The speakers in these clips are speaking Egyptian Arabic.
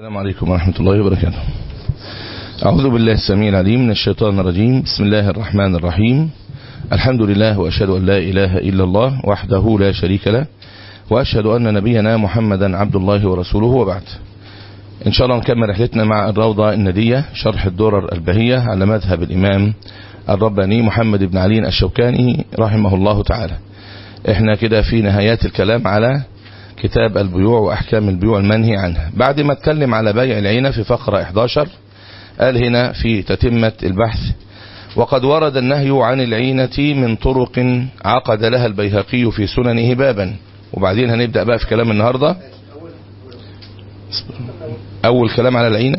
السلام عليكم ورحمة الله وبركاته أعوذ بالله السميع العليم من الشيطان الرجيم بسم الله الرحمن الرحيم الحمد لله وأشهد أن لا إله إلا الله وحده لا شريك له وأشهد أن نبينا محمدا عبد الله ورسوله وبعد إن شاء الله نكمل رحلتنا مع الروضة الندية شرح الدرر البهية على مذهب الإمام الرباني محمد بن علي الشوكاني رحمه الله تعالى احنا كده في نهايات الكلام على كتاب البيوع وأحكام البيوع المنهي عنها بعد ما اتكلم على بيع العينة في فقرة 11 قال هنا في تتمة البحث وقد ورد النهي عن العينة من طرق عقد لها البيهقي في سننه بابا وبعدين هنبدأ بقى في كلام النهاردة أول كلام على العينة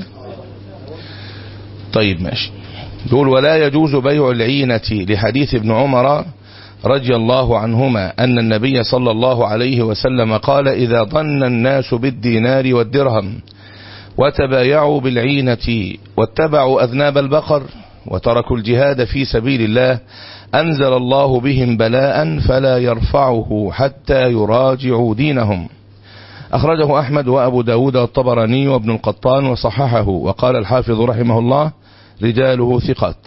طيب ماشي يقول ولا يجوز بيع العينة لحديث ابن عمر رضي الله عنهما أن النبي صلى الله عليه وسلم قال إذا ظن الناس بالدينار والدرهم وتبايعوا بالعينة واتبعوا أذناب البقر وتركوا الجهاد في سبيل الله أنزل الله بهم بلاء فلا يرفعه حتى يراجعوا دينهم أخرجه أحمد وأبو داود الطبراني وابن القطان وصححه وقال الحافظ رحمه الله رجاله ثقات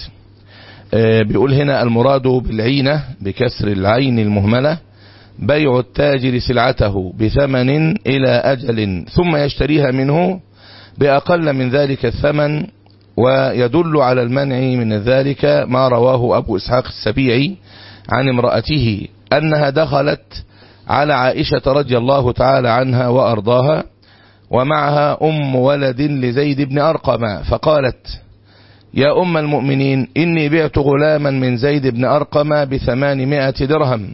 بيقول هنا المراد بالعينة بكسر العين المهملة بيع التاجر سلعته بثمن إلى أجل ثم يشتريها منه بأقل من ذلك الثمن ويدل على المنع من ذلك ما رواه أبو إسحاق السبيعي عن امرأته أنها دخلت على عائشة رضي الله تعالى عنها وأرضاها ومعها أم ولد لزيد بن أرقم فقالت يا أم المؤمنين إني بعت غلاما من زيد بن أرقم بثمانمائة درهم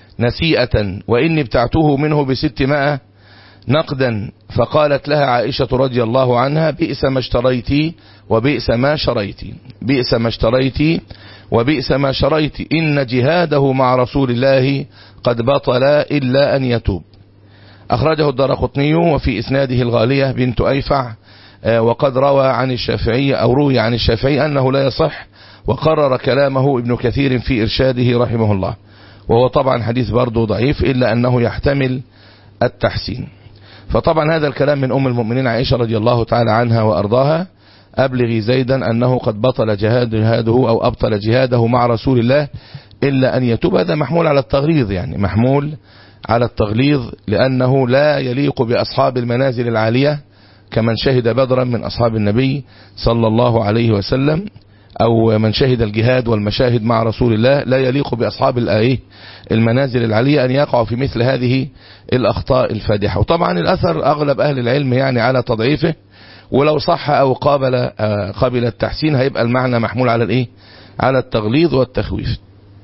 نسيئة وإني ابتعته منه بستمائة نقدا فقالت لها عائشة رضي الله عنها بئس ما اشتريت وبئس ما شريت بئس ما اشتريت وبئس ما شريت إن جهاده مع رسول الله قد بطل إلا أن يتوب أخرجه الدرقطني وفي إسناده الغالية بنت أيفع وقد روى عن الشافعي أو روي عن الشافعي أنه لا يصح وقرر كلامه ابن كثير في إرشاده رحمه الله وهو طبعا حديث برضه ضعيف إلا أنه يحتمل التحسين فطبعا هذا الكلام من أم المؤمنين عائشة رضي الله تعالى عنها وأرضاها أبلغي زيدا أنه قد بطل جهاد جهاده أو أبطل جهاده مع رسول الله إلا أن يتوب هذا محمول على التغليظ يعني محمول على التغليظ لأنه لا يليق بأصحاب المنازل العالية كمن شهد بدرا من أصحاب النبي صلى الله عليه وسلم أو من شهد الجهاد والمشاهد مع رسول الله لا يليق بأصحاب المنازل العالية أن يقعوا في مثل هذه الأخطاء الفادحة وطبعا الأثر أغلب أهل العلم يعني على تضعيفه ولو صح أو قابل قابل التحسين هيبقى المعنى محمول على الإيه على التغليظ والتخويف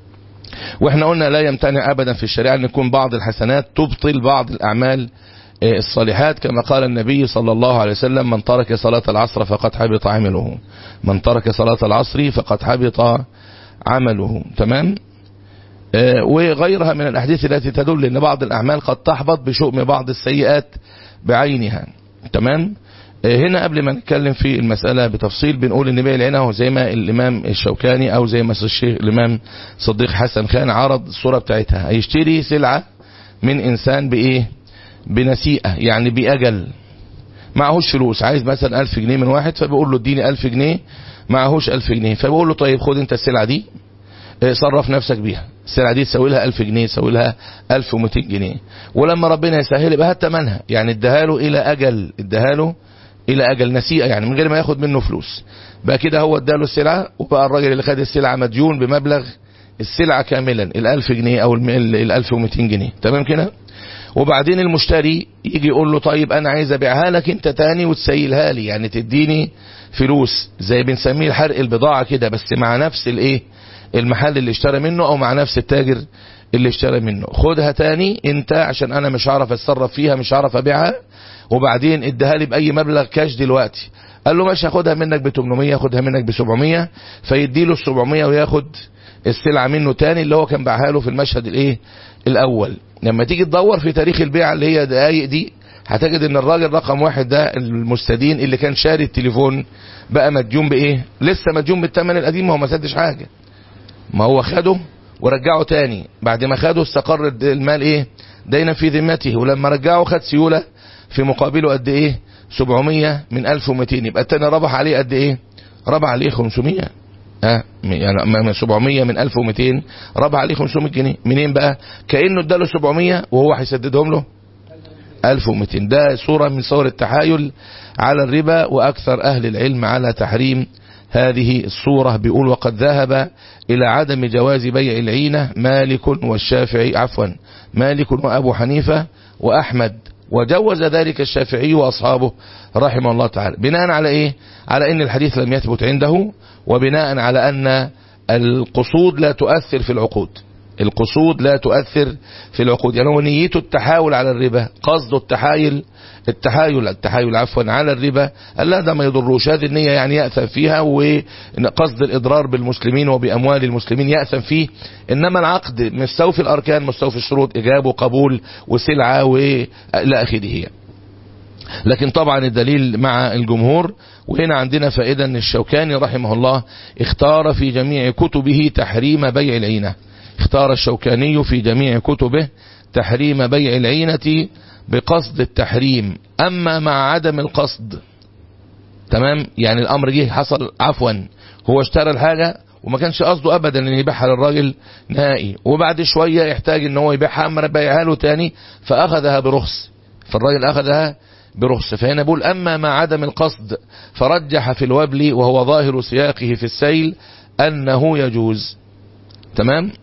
واحنا قلنا لا يمتنع أبدا في الشريعة أن يكون بعض الحسنات تبطل بعض الأعمال الصالحات كما قال النبي صلى الله عليه وسلم من ترك صلاة العصر فقد حبط عمله من ترك صلاة العصر فقد حبط عمله تمام وغيرها من الأحاديث التي تدل أن بعض الأعمال قد تحبط بشؤم بعض السيئات بعينها تمام هنا قبل ما نتكلم في المسألة بتفصيل بنقول ان بيع العينة هو زي ما الإمام الشوكاني أو زي ما الشيخ الإمام صديق حسن خان عرض الصورة بتاعتها هيشتري سلعة من إنسان بإيه بنسيئة يعني بأجل معهوش فلوس عايز مثلا ألف جنيه من واحد فبيقول له اديني ألف جنيه معهوش ألف جنيه فبيقول له طيب خد انت السلعة دي صرف نفسك بيها السلعة دي تسوي لها ألف جنيه تسوي لها ألف ومتين جنيه ولما ربنا يسهل بها تمنها يعني ادهاله إلى أجل ادهاله إلى أجل نسيئة يعني من غير ما ياخد منه فلوس بقى كده هو اداله السلعة وبقى الراجل اللي خد السلعة مديون بمبلغ السلعة كاملا الألف جنيه أو الألف ومتين جنيه تمام كده وبعدين المشتري يجي يقول له طيب انا عايز ابيعها لك انت تاني وتسيلها لي يعني تديني فلوس زي بنسميه حرق البضاعة كده بس مع نفس الايه المحل اللي اشترى منه او مع نفس التاجر اللي اشترى منه خدها تاني انت عشان انا مش هعرف اتصرف فيها مش هعرف ابيعها وبعدين اديها لي باي مبلغ كاش دلوقتي قال له ماشي هاخدها منك ب 800 هاخدها منك ب 700 فيدي له ال 700 وياخد السلعة منه تاني اللي هو كان باعها له في المشهد الايه الاول لما تيجي تدور في تاريخ البيع اللي هي دقايق دي هتجد ان الراجل رقم واحد ده المستدين اللي كان شاري التليفون بقى مديون بايه لسه مديون بالثمن القديم ما هو ما سدش حاجه ما هو خده ورجعه تاني بعد ما خده استقر المال ايه دينا في ذمته ولما رجعه خد سيوله في مقابله قد ايه 700 من 1200 يبقى التاني ربح عليه قد ايه ربح عليه 500 ها يعني من 700 من 1200 ربح عليه 500 جنيه منين بقى كانه اداله 700 وهو هيسددهم له 1200 ده صورة من صور التحايل على الربا وأكثر أهل العلم على تحريم هذه الصورة بيقول وقد ذهب إلى عدم جواز بيع العينة مالك والشافعي عفوا مالك وأبو حنيفة وأحمد وجوز ذلك الشافعي وأصحابه رحمه الله تعالى بناء على إيه على أن الحديث لم يثبت عنده وبناء على أن القصود لا تؤثر في العقود القصود لا تؤثر في العقود يعني هو نيته التحايل على الربا قصده التحايل التحايل التحايل عفوا على الربا لا ده ما يضروش هذه النية يعني يأثم فيها وقصد الإضرار بالمسلمين وبأموال المسلمين يأثم فيه إنما العقد مستوفي الأركان مستوفي الشروط إجابة وقبول وسلعة وإلى آخره لكن طبعا الدليل مع الجمهور وهنا عندنا فائدة ان الشوكاني رحمه الله اختار في جميع كتبه تحريم بيع العينة اختار الشوكاني في جميع كتبه تحريم بيع العينة بقصد التحريم أما مع عدم القصد تمام يعني الأمر جه حصل عفوا هو اشترى الحاجة وما كانش قصده أبدا أن يبيعها للراجل نهائي وبعد شوية يحتاج أن هو يبيعها أما بيعها له تاني فأخذها برخص فالراجل أخذها برخص فهنا بقول أما مع عدم القصد فرجح في الوبل وهو ظاهر سياقه في السيل أنه يجوز تمام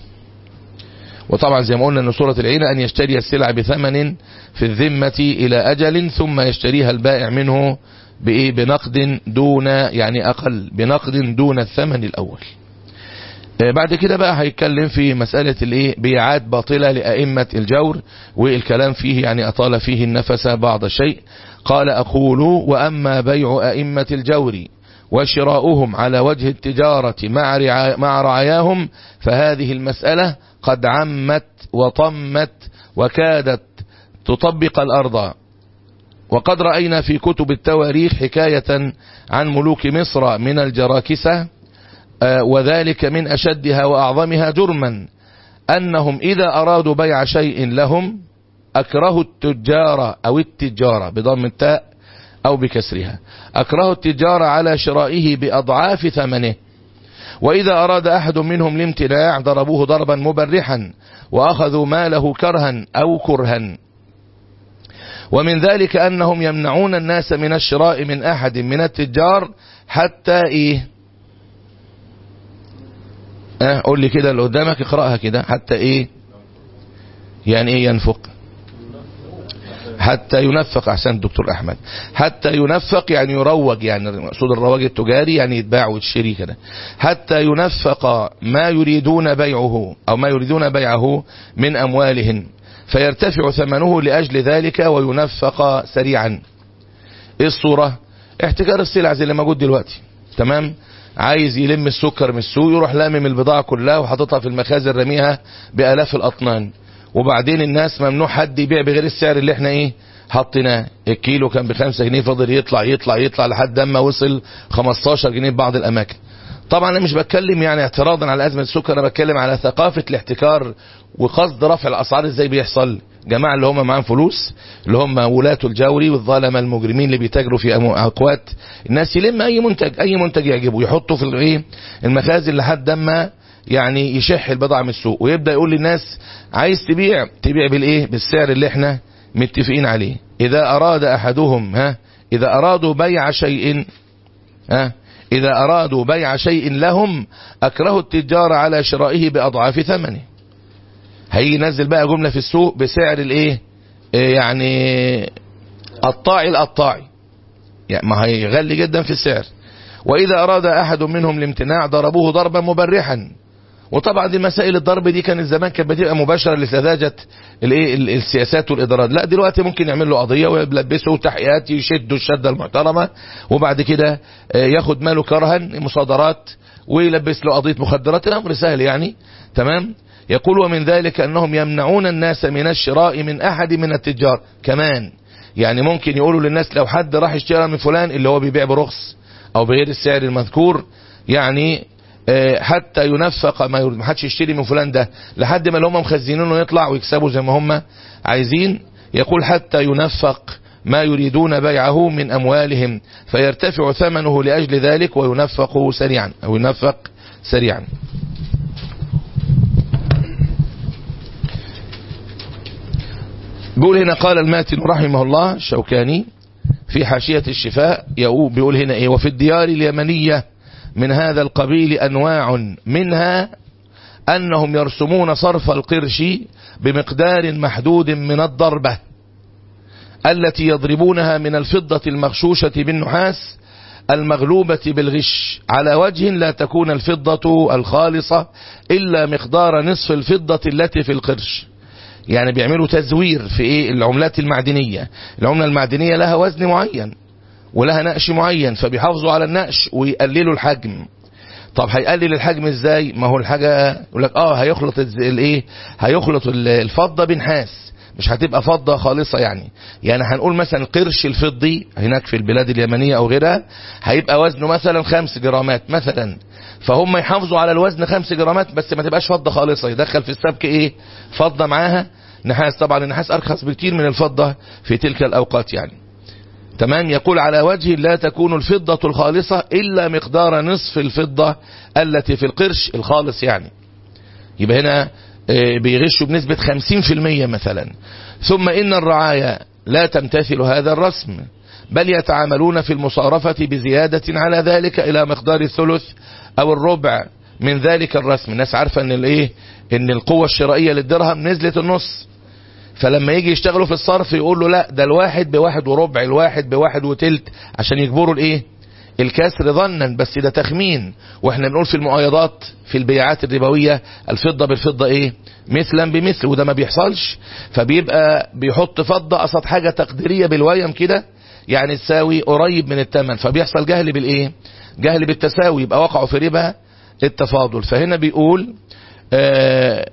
وطبعا زي ما قلنا ان سورة العينة ان يشتري السلع بثمن في الذمة الى اجل ثم يشتريها البائع منه بايه بنقد دون يعني اقل بنقد دون الثمن الاول بعد كده بقى هيتكلم في مسألة الايه بيعات باطلة لأئمة الجور والكلام فيه يعني أطال فيه النفس بعض الشيء قال أقول وأما بيع أئمة الجور وشراؤهم على وجه التجارة مع, رعا مع رعاياهم فهذه المسألة قد عمت وطمت وكادت تطبق الأرض وقد رأينا في كتب التواريخ حكاية عن ملوك مصر من الجراكسة وذلك من أشدها وأعظمها جرما أنهم إذا أرادوا بيع شيء لهم أكرهوا التجار أو التجارة بضم التاء أو بكسرها أكرهوا التجار على شرائه بأضعاف ثمنه وإذا أراد أحد منهم الامتناع ضربوه ضربا مبرحا وأخذوا ماله كرها أو كرها ومن ذلك أنهم يمنعون الناس من الشراء من أحد من التجار حتى إيه أه قول لي كده اللي قدامك اقرأها كده حتى إيه يعني إيه ينفق حتى ينفق أحسن دكتور أحمد حتى ينفق يعني يروج يعني مقصود الرواج التجاري يعني يتباع ويتشري كده حتى ينفق ما يريدون بيعه أو ما يريدون بيعه من أموالهم فيرتفع ثمنه لأجل ذلك وينفق سريعا ايه الصورة احتكار السلع زي اللي موجود دلوقتي تمام عايز يلم السكر من السوق يروح لامم البضاعة كلها وحاططها في المخازن رميها بآلاف الأطنان وبعدين الناس ممنوع حد يبيع بغير السعر اللي احنا ايه حطيناه الكيلو كان بخمسة جنيه فضل يطلع يطلع يطلع لحد ما وصل 15 جنيه في بعض الاماكن طبعا انا مش بتكلم يعني اعتراضا على ازمه السكر انا بتكلم على ثقافه الاحتكار وقصد رفع الاسعار ازاي بيحصل جماعه اللي هم معاهم فلوس اللي هم ولاة الجوري والظلمه المجرمين اللي بيتاجروا في اقوات الناس يلم اي منتج اي منتج يعجبه يحطه في الايه المخازن لحد ما يعني يشح البضاعة من السوق ويبدأ يقول للناس عايز تبيع تبيع بالايه بالسعر اللي احنا متفقين عليه اذا اراد احدهم ها اذا ارادوا بيع شيء ها اذا ارادوا بيع شيء لهم اكرهوا التجار على شرائه باضعاف ثمنه هيجي ينزل بقى جملة في السوق بسعر الايه يعني الطاعي القطاعي يعني ما هيغلي جدا في السعر واذا اراد احد منهم الامتناع ضربوه ضربا مبرحا وطبعا دي مسائل الضرب دي كانت زمان كانت بتبقى مباشره لسذاجه الايه السياسات والادارات لا دلوقتي ممكن يعمل له قضيه ويلبسه تحقيقات يشدوا الشده المحترمه وبعد كده ياخد ماله كرها مصادرات ويلبس له قضيه مخدرات الامر سهل يعني تمام يقول ومن ذلك انهم يمنعون الناس من الشراء من احد من التجار كمان يعني ممكن يقولوا للناس لو حد راح يشتري من فلان اللي هو بيبيع برخص او بغير السعر المذكور يعني حتى ينفق ما حدش يشتري من فلان ده لحد ما اللي هم مخزنينه يطلع ويكسبوا زي ما هم عايزين يقول حتى ينفق ما يريدون بيعه من أموالهم فيرتفع ثمنه لأجل ذلك وينفق سريعا أو ينفق سريعا بيقول هنا قال الماتن رحمه الله الشوكاني في حاشية الشفاء بيقول هنا ايه وفي الديار اليمنية من هذا القبيل أنواع منها أنهم يرسمون صرف القرش بمقدار محدود من الضربة التي يضربونها من الفضة المغشوشة بالنحاس المغلوبة بالغش على وجه لا تكون الفضة الخالصة إلا مقدار نصف الفضة التي في القرش يعني بيعملوا تزوير في ايه العملات المعدنية العملة المعدنية لها وزن معين ولها نقش معين فبيحافظوا على النقش ويقللوا الحجم طب هيقلل الحجم ازاي ما هو الحاجة يقول لك اه هيخلط الايه هيخلط الفضة بنحاس مش هتبقى فضة خالصة يعني يعني هنقول مثلا القرش الفضي هناك في البلاد اليمنية او غيرها هيبقى وزنه مثلا خمس جرامات مثلا فهم يحافظوا على الوزن خمس جرامات بس ما تبقاش فضة خالصة يدخل في السبك ايه فضة معاها نحاس طبعا النحاس ارخص بكتير من الفضة في تلك الاوقات يعني تمام يقول على وجه لا تكون الفضة الخالصة إلا مقدار نصف الفضة التي في القرش الخالص يعني يبقى هنا بيغشوا بنسبة 50% مثلا ثم إن الرعاية لا تمتثل هذا الرسم بل يتعاملون في المصارفة بزيادة على ذلك إلى مقدار الثلث أو الربع من ذلك الرسم الناس عارفة ان الايه ان القوة الشرائية للدرهم نزلت النص فلما يجي يشتغلوا في الصرف يقول له لا ده الواحد بواحد وربع الواحد بواحد وتلت عشان يجبروا الايه الكسر ظنا بس ده تخمين واحنا بنقول في المؤايضات في البيعات الربوية الفضة بالفضة ايه مثلا بمثل وده ما بيحصلش فبيبقى بيحط فضة قصد حاجة تقديرية بالويم كده يعني تساوي قريب من الثمن فبيحصل جهل بالايه جهل بالتساوي يبقى وقعوا في ربا التفاضل فهنا بيقول آه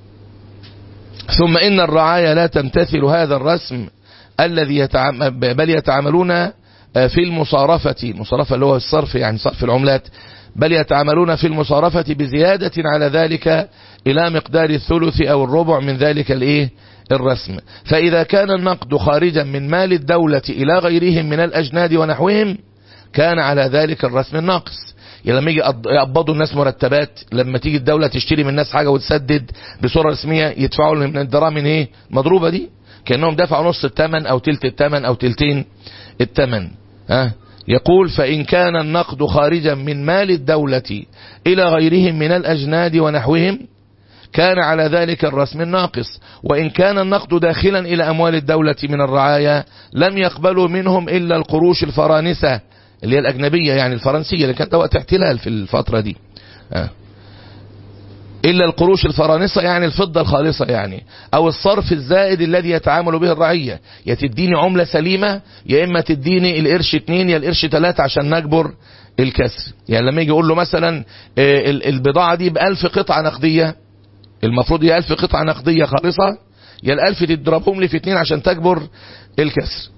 ثم إن الرعاية لا تمتثل هذا الرسم الذي يتعامل بل يتعاملون في المصارفة المصارفة اللي هو الصرف يعني صرف العملات بل يتعاملون في المصارفة بزيادة على ذلك إلى مقدار الثلث أو الربع من ذلك الإيه الرسم فإذا كان النقد خارجا من مال الدولة إلى غيرهم من الأجناد ونحوهم كان على ذلك الرسم الناقص يعني لما يجي يقبضوا الناس مرتبات لما تيجي الدولة تشتري من الناس حاجة وتسدد بصورة رسمية يدفعوا لهم من الدراهم ايه مضروبة دي كأنهم دفعوا نص الثمن او تلت الثمن او تلتين الثمن ها يقول فإن كان النقد خارجا من مال الدولة إلى غيرهم من الأجناد ونحوهم كان على ذلك الرسم الناقص وإن كان النقد داخلا إلى أموال الدولة من الرعايا لم يقبلوا منهم إلا القروش الفرانسة اللي هي الأجنبية يعني الفرنسية اللي كانت وقت احتلال في الفترة دي آه. إلا القروش الفرانسة يعني الفضة الخالصة يعني أو الصرف الزائد الذي يتعامل به الرعية يا تديني عملة سليمة يا إما تديني القرش اتنين يا القرش تلاتة عشان نجبر الكسر يعني لما يجي يقول له مثلا البضاعة دي بألف قطعة نقدية المفروض هي ألف قطعة نقدية خالصة يا الألف تضربهم لي في اتنين عشان تجبر الكسر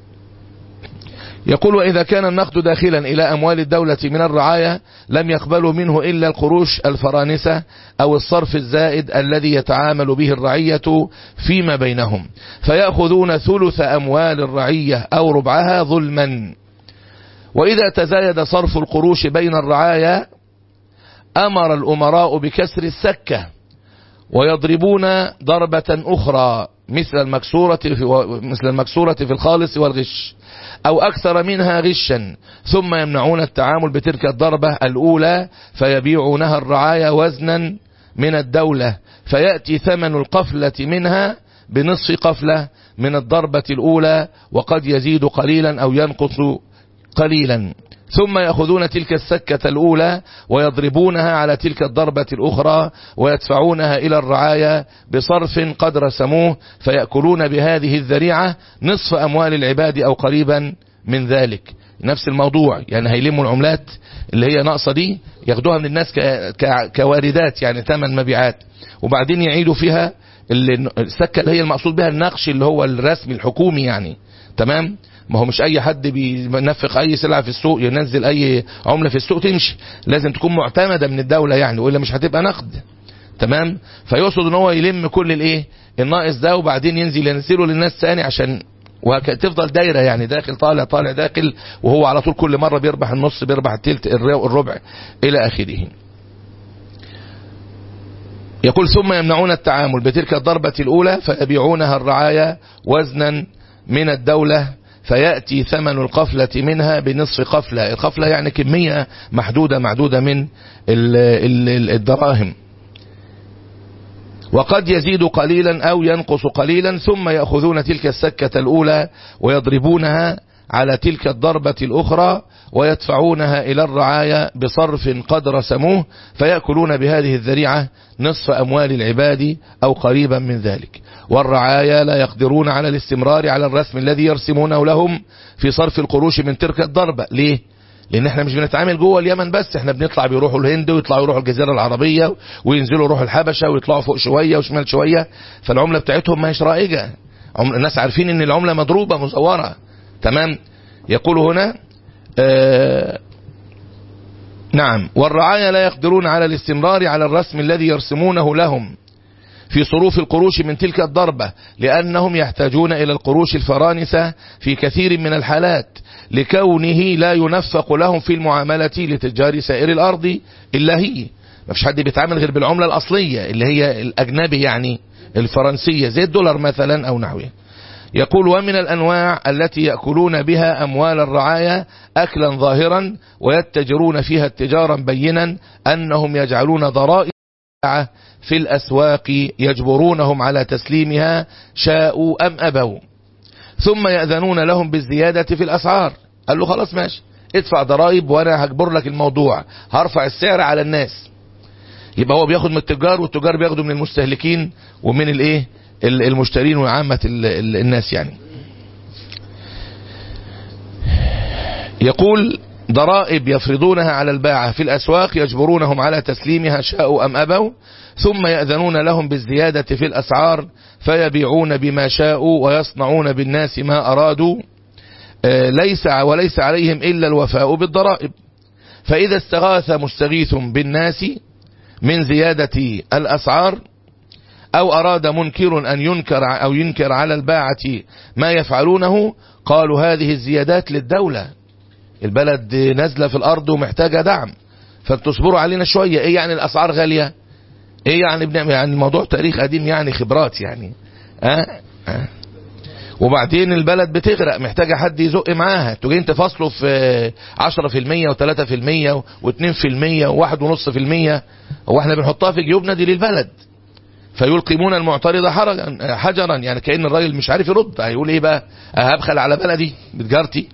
يقول وإذا كان النقد داخلا إلى أموال الدولة من الرعاية لم يقبلوا منه إلا القروش الفرانسة أو الصرف الزائد الذي يتعامل به الرعية فيما بينهم فيأخذون ثلث أموال الرعية أو ربعها ظلما وإذا تزايد صرف القروش بين الرعايا أمر الأمراء بكسر السكة ويضربون ضربة أخرى مثل المكسورة في مثل المكسورة في الخالص والغش أو أكثر منها غشا ثم يمنعون التعامل بتلك الضربة الأولى فيبيعونها الرعاية وزنا من الدولة فيأتي ثمن القفلة منها بنصف قفلة من الضربة الأولى وقد يزيد قليلا أو ينقص قليلا ثم يأخذون تلك السكة الأولى ويضربونها على تلك الضربة الأخرى ويدفعونها إلى الرعاية بصرف قد رسموه فيأكلون بهذه الذريعة نصف أموال العباد أو قريبا من ذلك نفس الموضوع يعني هيلموا العملات اللي هي ناقصة دي ياخدوها من الناس كواردات يعني ثمن مبيعات وبعدين يعيدوا فيها السكة اللي هي المقصود بها النقش اللي هو الرسمي الحكومي يعني تمام ما هو مش اي حد بينفق اي سلعة في السوق ينزل اي عملة في السوق تمشي لازم تكون معتمدة من الدولة يعني وإلا مش هتبقى نقد تمام فيقصد ان هو يلم كل الايه الناقص ده وبعدين ينزل ينزله للناس ثاني عشان وتفضل دايرة يعني داخل طالع طالع داخل وهو على طول كل مرة بيربح النص بيربح التلت الربع إلى آخره يقول ثم يمنعون التعامل بتلك الضربة الأولى فيبيعونها الرعايا وزنا من الدولة فيأتي ثمن القفلة منها بنصف قفلة القفلة يعني كمية محدودة معدودة من الدراهم وقد يزيد قليلا أو ينقص قليلا ثم يأخذون تلك السكة الأولى ويضربونها على تلك الضربة الأخرى ويدفعونها إلى الرعاية بصرف قد رسموه فيأكلون بهذه الذريعة نصف أموال العباد أو قريبا من ذلك والرعايا لا يقدرون على الاستمرار على الرسم الذي يرسمونه لهم في صرف القروش من تلك الضربة ليه؟ لان احنا مش بنتعامل جوه اليمن بس احنا بنطلع بيروحوا الهند ويطلعوا يروحوا الجزيرة العربية وينزلوا يروحوا الحبشة ويطلعوا فوق شوية وشمال شوية فالعملة بتاعتهم ما هيش رائجة الناس عارفين ان العملة مضروبة مزورة تمام يقول هنا آه نعم والرعايا لا يقدرون على الاستمرار على الرسم الذي يرسمونه لهم في صروف القروش من تلك الضربة لأنهم يحتاجون إلى القروش الفرانسة في كثير من الحالات لكونه لا ينفق لهم في المعاملة لتجار سائر الأرض إلا هي ما فيش حد بيتعامل غير بالعملة الأصلية اللي هي الأجنبي يعني الفرنسية زي الدولار مثلا أو نحوه يقول ومن الأنواع التي يأكلون بها أموال الرعاية أكلا ظاهرا ويتجرون فيها اتجارا بينا أنهم يجعلون ضرائب في الأسواق يجبرونهم على تسليمها شاءوا أم أبوا ثم يأذنون لهم بالزيادة في الأسعار قال له خلاص ماشي ادفع ضرائب وانا هجبر لك الموضوع هرفع السعر على الناس يبقى هو بياخد من التجار والتجار بياخدوا من المستهلكين ومن الايه المشترين وعامة الناس يعني يقول ضرائب يفرضونها على الباعة في الأسواق يجبرونهم على تسليمها شاءوا أم أبوا ثم يأذنون لهم بالزيادة في الأسعار فيبيعون بما شاءوا ويصنعون بالناس ما أرادوا ليس وليس عليهم إلا الوفاء بالضرائب فإذا استغاث مستغيث بالناس من زيادة الأسعار أو أراد منكر أن ينكر أو ينكر على الباعة ما يفعلونه قالوا هذه الزيادات للدولة البلد نازلة في الأرض ومحتاجة دعم فتصبروا علينا شوية إيه يعني الأسعار غالية إيه يعني بنعمل يعني الموضوع تاريخ قديم يعني خبرات يعني أه؟ أه؟ وبعدين البلد بتغرق محتاجة حد يزق معاها انتوا جايين تفاصلوا في 10% و3% و2% و1.5% هو احنا بنحطها في جيوبنا دي للبلد فيلقمون المعترض حجرا يعني كأن الراجل مش عارف يرد هيقول ايه بقى هبخل على بلدي بتجارتي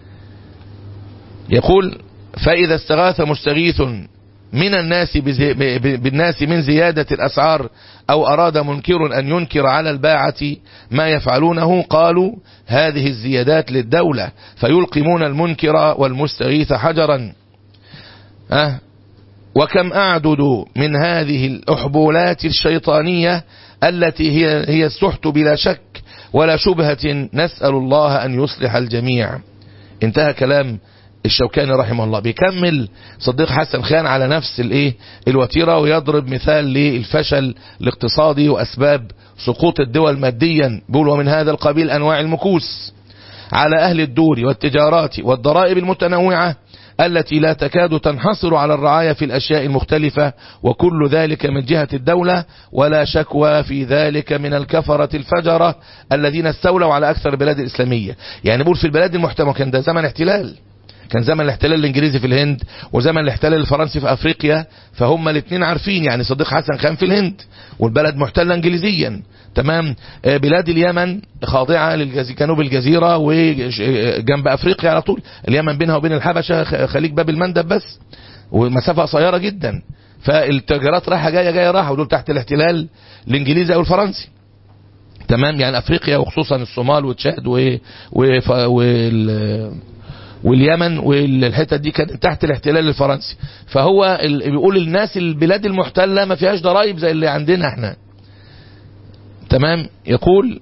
يقول فإذا استغاث مستغيث من الناس بالناس من زيادة الأسعار أو أراد منكر أن ينكر على الباعة ما يفعلونه قالوا هذه الزيادات للدولة فيلقمون المنكر والمستغيث حجرا أه وكم أعدد من هذه الأحبولات الشيطانية التي هي, هي السحت بلا شك ولا شبهة نسأل الله أن يصلح الجميع انتهى كلام الشوكاني رحمه الله بيكمل صديق حسن خان على نفس الايه الوتيره ويضرب مثال للفشل الاقتصادي واسباب سقوط الدول ماديا بيقول ومن هذا القبيل انواع المكوس على اهل الدور والتجارات والضرائب المتنوعه التي لا تكاد تنحصر على الرعاية في الأشياء المختلفة وكل ذلك من جهة الدولة ولا شكوى في ذلك من الكفرة الفجرة الذين استولوا على أكثر البلاد الإسلامية يعني بقول في البلاد المحتمى كان ده زمن احتلال كان زمن الاحتلال الانجليزي في الهند وزمن الاحتلال الفرنسي في افريقيا فهم الاثنين عارفين يعني صديق حسن خان في الهند والبلد محتله انجليزيا تمام بلاد اليمن خاضعة لجنوب الجزيرة وجنب افريقيا على طول اليمن بينها وبين الحبشة خليج باب المندب بس ومسافة قصيرة جدا فالتجارات رايحة جاية جاية راحة ودول تحت الاحتلال الانجليزي او الفرنسي تمام يعني افريقيا وخصوصا الصومال وتشاد و... و... وال... واليمن والحتت دي كانت تحت الاحتلال الفرنسي فهو بيقول الناس البلاد المحتلة ما فيهاش ضرائب زي اللي عندنا احنا تمام يقول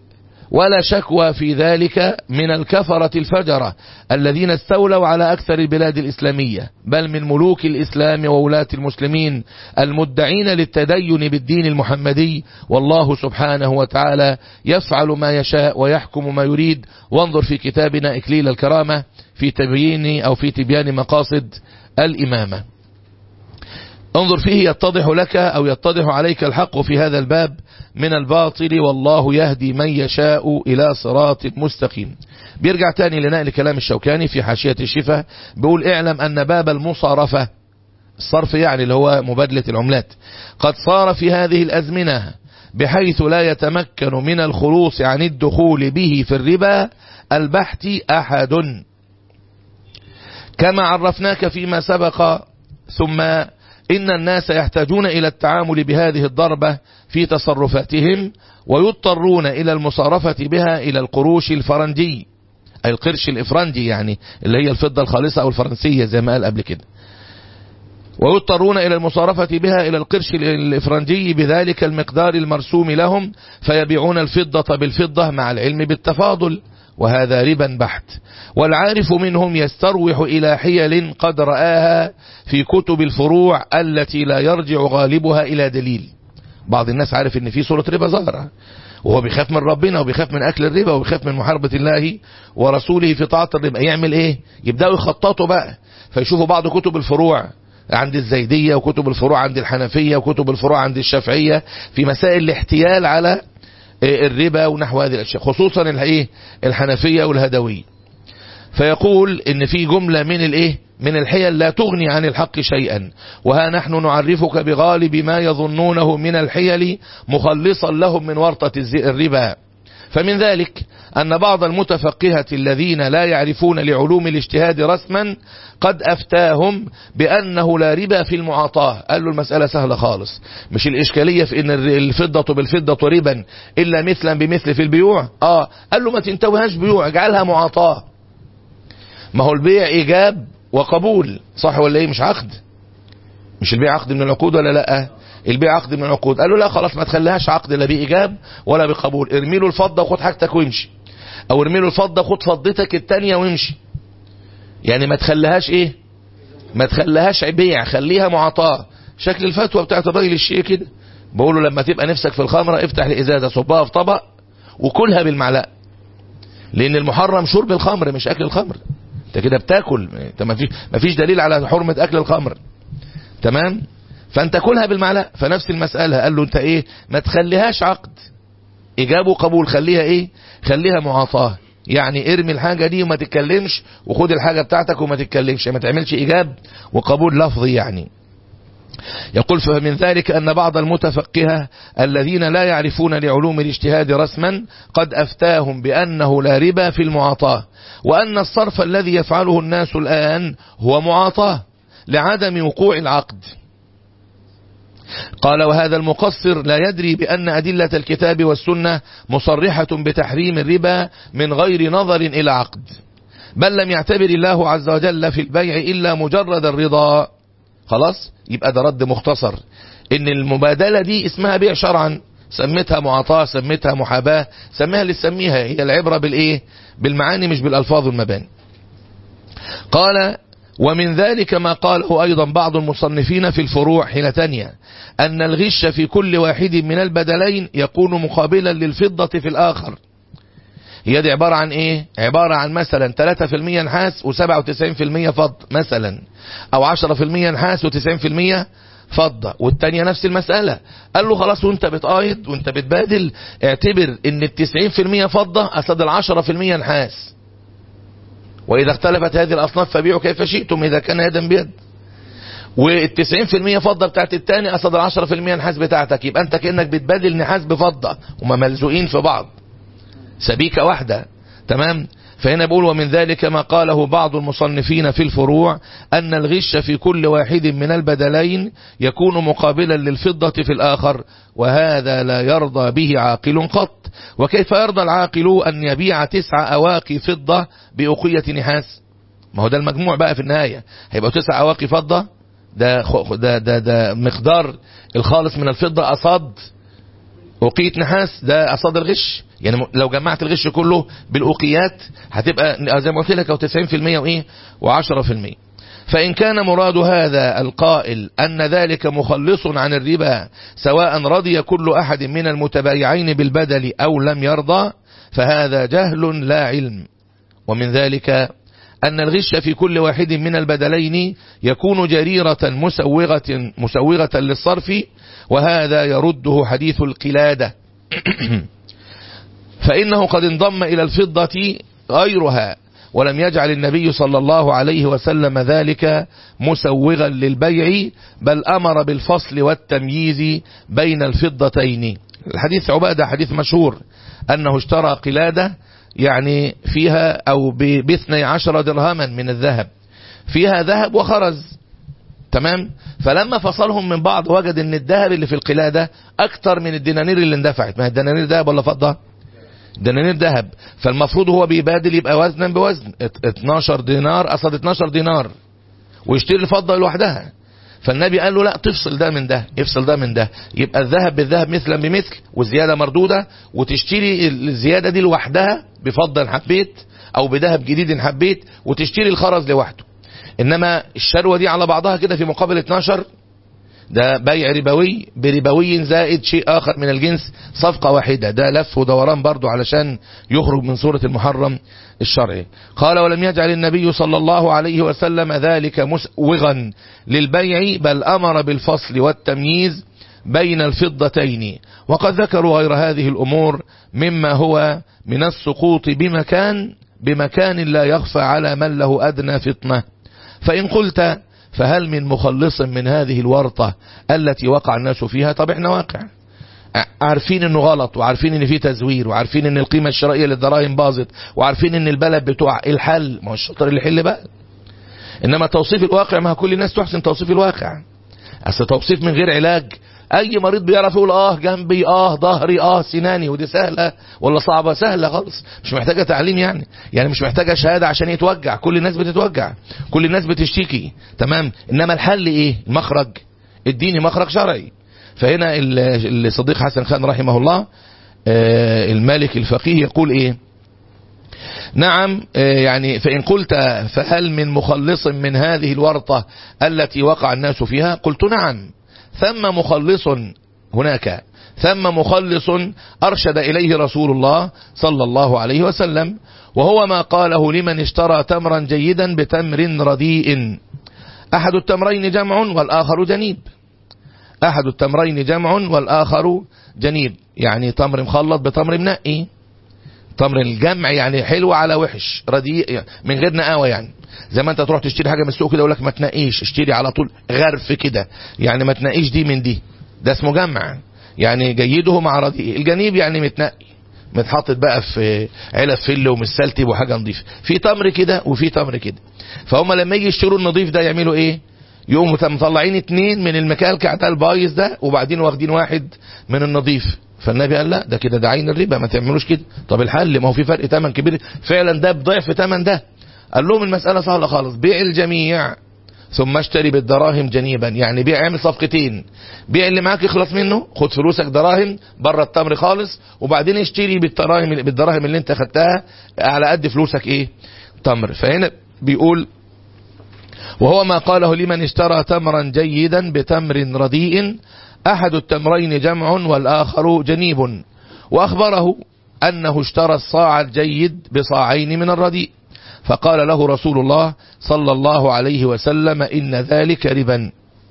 ولا شكوى في ذلك من الكفرة الفجرة الذين استولوا على أكثر البلاد الإسلامية بل من ملوك الإسلام وولاة المسلمين المدعين للتدين بالدين المحمدي والله سبحانه وتعالى يفعل ما يشاء ويحكم ما يريد وانظر في كتابنا إكليل الكرامة في تبيين أو في تبيان مقاصد الإمامة انظر فيه يتضح لك أو يتضح عليك الحق في هذا الباب من الباطل والله يهدي من يشاء إلى صراط مستقيم بيرجع تاني لنقل كلام الشوكاني في حاشية الشفة بيقول اعلم أن باب المصارفة الصرف يعني اللي هو مبادلة العملات قد صار في هذه الأزمنة بحيث لا يتمكن من الخلوص عن الدخول به في الربا البحث أحد كما عرفناك فيما سبق ثم إن الناس يحتاجون إلى التعامل بهذه الضربة في تصرفاتهم ويضطرون إلى المصارفة بها إلى القروش الفرنجي أي القرش الإفرنجي يعني اللي هي الفضة الخالصة أو الفرنسية زي ما قال قبل كده ويضطرون إلى المصارفة بها إلى القرش الإفرنجي بذلك المقدار المرسوم لهم فيبيعون الفضة بالفضة مع العلم بالتفاضل وهذا ربا بحت والعارف منهم يستروح إلى حيل قد رآها في كتب الفروع التي لا يرجع غالبها إلى دليل بعض الناس عارف ان في صورة ربا ظاهرة وهو بيخاف من ربنا وبيخاف من أكل الربا وبيخاف من محاربة الله ورسوله في طاعة الربا يعمل ايه يبدأوا يخططوا بقى فيشوفوا بعض كتب الفروع عند الزيدية وكتب الفروع عند الحنفية وكتب الفروع عند الشافعية في مسائل الاحتيال على الربا ونحو هذه الأشياء خصوصا الايه الحنفية والهدوية فيقول ان في جملة من الايه من الحيل لا تغني عن الحق شيئا وها نحن نعرفك بغالب ما يظنونه من الحيل مخلصا لهم من ورطة الربا فمن ذلك أن بعض المتفقهة الذين لا يعرفون لعلوم الاجتهاد رسما قد أفتاهم بأنه لا ربا في المعاطاة قال له المسألة سهلة خالص مش الإشكالية في أن الفضة بالفضة ربا إلا مثلا بمثل في البيوع آه قال له ما تنتوهاش بيوع اجعلها معاطاة ما هو البيع إيجاب وقبول صح ولا إيه مش عقد مش البيع عقد من العقود ولا لا البيع عقد من العقود قالوا لا خلاص ما تخليهاش عقد لا بإيجاب ولا بقبول ارمي له الفضة وخد حاجتك وامشي او ارمي له الفضة خد فضتك التانية وامشي يعني ما تخليهاش ايه ما تخليهاش بيع خليها معاطاة شكل الفتوى بتاعت الراجل الشيء كده بقول له لما تبقى نفسك في الخمرة افتح الازازة صبها في طبق وكلها بالمعلقة لان المحرم شرب الخمر مش اكل الخمر انت كده بتاكل انت ما فيش ما فيش دليل على حرمة اكل الخمر تمام فانت كلها بالمعلقه فنفس المسألة قال له انت ايه ما تخليهاش عقد اجابه قبول خليها ايه خليها معاطاه يعني ارمي الحاجة دي وما تتكلمش وخد الحاجة بتاعتك وما تتكلمش ما تعملش ايجاب وقبول لفظي يعني يقول فمن ذلك أن بعض المتفقهة الذين لا يعرفون لعلوم الاجتهاد رسما قد أفتاهم بأنه لا ربا في المعاطاة وأن الصرف الذي يفعله الناس الآن هو معاطاة لعدم وقوع العقد قال وهذا المقصر لا يدري بأن أدلة الكتاب والسنة مصرحة بتحريم الربا من غير نظر إلى عقد بل لم يعتبر الله عز وجل في البيع إلا مجرد الرضا خلاص يبقى ده رد مختصر ان المبادلة دي اسمها بيع شرعا سميتها معاطاة سميتها محاباة سميها اللي تسميها هي العبرة بالايه بالمعاني مش بالالفاظ والمباني قال ومن ذلك ما قاله أيضا بعض المصنفين في الفروع حين تانية أن الغش في كل واحد من البدلين يكون مقابلا للفضة في الآخر هي دي عبارة عن ايه عبارة عن مثلا 3% نحاس و97% فض مثلا او 10% نحاس و90% فضة والتانية نفس المسألة قال له خلاص وانت بتقايد وانت بتبادل اعتبر ان التسعين في المية فضة قصد العشرة في المية نحاس وإذا اختلفت هذه الأصناف فبيعوا كيف شئتم إذا كان يدا بيد والتسعين في المية فضة بتاعت التاني قصد العشرة في المية نحاس بتاعتك يبقى انت كأنك بتبادل نحاس بفضة وما ملزوقين في بعض سبيكة واحدة تمام فهنا بقول ومن ذلك ما قاله بعض المصنفين في الفروع أن الغش في كل واحد من البدلين يكون مقابلا للفضة في الآخر وهذا لا يرضى به عاقل قط وكيف يرضى العاقل أن يبيع تسع أواقي فضة بأقية نحاس ما هو ده المجموع بقى في النهاية هيبقى تسع أواقي فضة ده, ده, ده, ده مقدار الخالص من الفضة أصاد أقية نحاس ده أصاد الغش يعني لو جمعت الغش كله بالأوقيات هتبقى زي ما قلت لك او 90% وايه و10% فإن كان مراد هذا القائل أن ذلك مخلص عن الربا سواء رضي كل أحد من المتبايعين بالبدل أو لم يرضى فهذا جهل لا علم ومن ذلك أن الغش في كل واحد من البدلين يكون جريرة مسوغة, مسوغة للصرف وهذا يرده حديث القلادة فإنه قد انضم إلى الفضة غيرها ولم يجعل النبي صلى الله عليه وسلم ذلك مسوغا للبيع بل أمر بالفصل والتمييز بين الفضتين الحديث عبادة حديث مشهور أنه اشترى قلادة يعني فيها أو باثني عشر درهما من الذهب فيها ذهب وخرز تمام فلما فصلهم من بعض وجد ان الذهب اللي في القلادة اكتر من الدنانير اللي اندفعت ما الدنانير ذهب ولا فضة دنانير ذهب فالمفروض هو بيبادل يبقى وزنا بوزن 12 دينار قصد 12 دينار ويشتري الفضة لوحدها فالنبي قال له لا تفصل ده من ده افصل ده من ده يبقى الذهب بالذهب مثلا بمثل والزيادة مردودة وتشتري الزيادة دي لوحدها بفضة ان حبيت او بذهب جديد ان حبيت وتشتري الخرز لوحده انما الشروة دي على بعضها كده في مقابل 12 ده بيع ربوي بربوي زائد شيء آخر من الجنس صفقة واحدة ده لف ودوران برضو علشان يخرج من صورة المحرم الشرعي قال ولم يجعل النبي صلى الله عليه وسلم ذلك مسوغا للبيع بل أمر بالفصل والتمييز بين الفضتين وقد ذكروا غير هذه الأمور مما هو من السقوط بمكان بمكان لا يخفى على من له أدنى فطنة فإن قلت فهل من مخلص من هذه الورطة التي وقع الناس فيها طب احنا واقع عارفين انه غلط وعارفين ان في تزوير وعارفين ان القيمة الشرائية للدراهم باظت وعارفين ان البلد بتوع الحل ما هو الشطر اللي يحل بقى انما توصيف الواقع ما كل الناس تحسن توصيف الواقع اصل توصيف من غير علاج اي مريض بيعرف يقول اه جنبي اه ظهري اه سناني ودي سهلة ولا صعبة سهلة خالص مش محتاجة تعليم يعني يعني مش محتاجة شهادة عشان يتوجع كل الناس بتتوجع كل الناس بتشتكي تمام انما الحل ايه المخرج اديني مخرج شرعي فهنا الصديق حسن خان رحمه الله المالك الفقيه يقول ايه نعم يعني فإن قلت فهل من مخلص من هذه الورطة التي وقع الناس فيها قلت نعم ثم مخلص هناك ثم مخلص أرشد إليه رسول الله صلى الله عليه وسلم وهو ما قاله لمن اشترى تمرا جيدا بتمر رديء أحد التمرين جمع والآخر جنيب أحد التمرين جمع والآخر جنيب يعني تمر مخلط بتمر منقي تمر الجمع يعني حلو على وحش رديء من غير نقاوة يعني زي ما انت تروح تشتري حاجة من السوق كده يقول لك ما تنقيش اشتري على طول غرف كده يعني ما تنقيش دي من دي ده اسمه جمع يعني جيده مع رديء الجنيب يعني متنقي متحطط بقى في علب فل ومسلتب وحاجة نظيفة في تمر كده وفي تمر كده فهم لما يجي يشتروا النظيف ده يعملوا ايه يقوموا مطلعين اتنين من المكالكع ده البايظ ده وبعدين واخدين واحد من النظيف فالنبي قال لا ده كده ده عين الربا ما تعملوش كده طب الحل ما هو في فرق ثمن كبير فعلا ده بضعف ثمن ده قال لهم المسألة سهلة خالص بيع الجميع ثم اشتري بالدراهم جنيبا يعني بيع اعمل صفقتين بيع اللي معاك يخلص منه خد فلوسك دراهم بره التمر خالص وبعدين اشتري بالدراهم بالدراهم اللي انت خدتها على قد فلوسك ايه تمر فهنا بيقول وهو ما قاله لمن اشترى تمرا جيدا بتمر رديء أحد التمرين جمع والآخر جنيب وأخبره أنه اشترى الصاع الجيد بصاعين من الرديء فقال له رسول الله صلى الله عليه وسلم إن ذلك ربا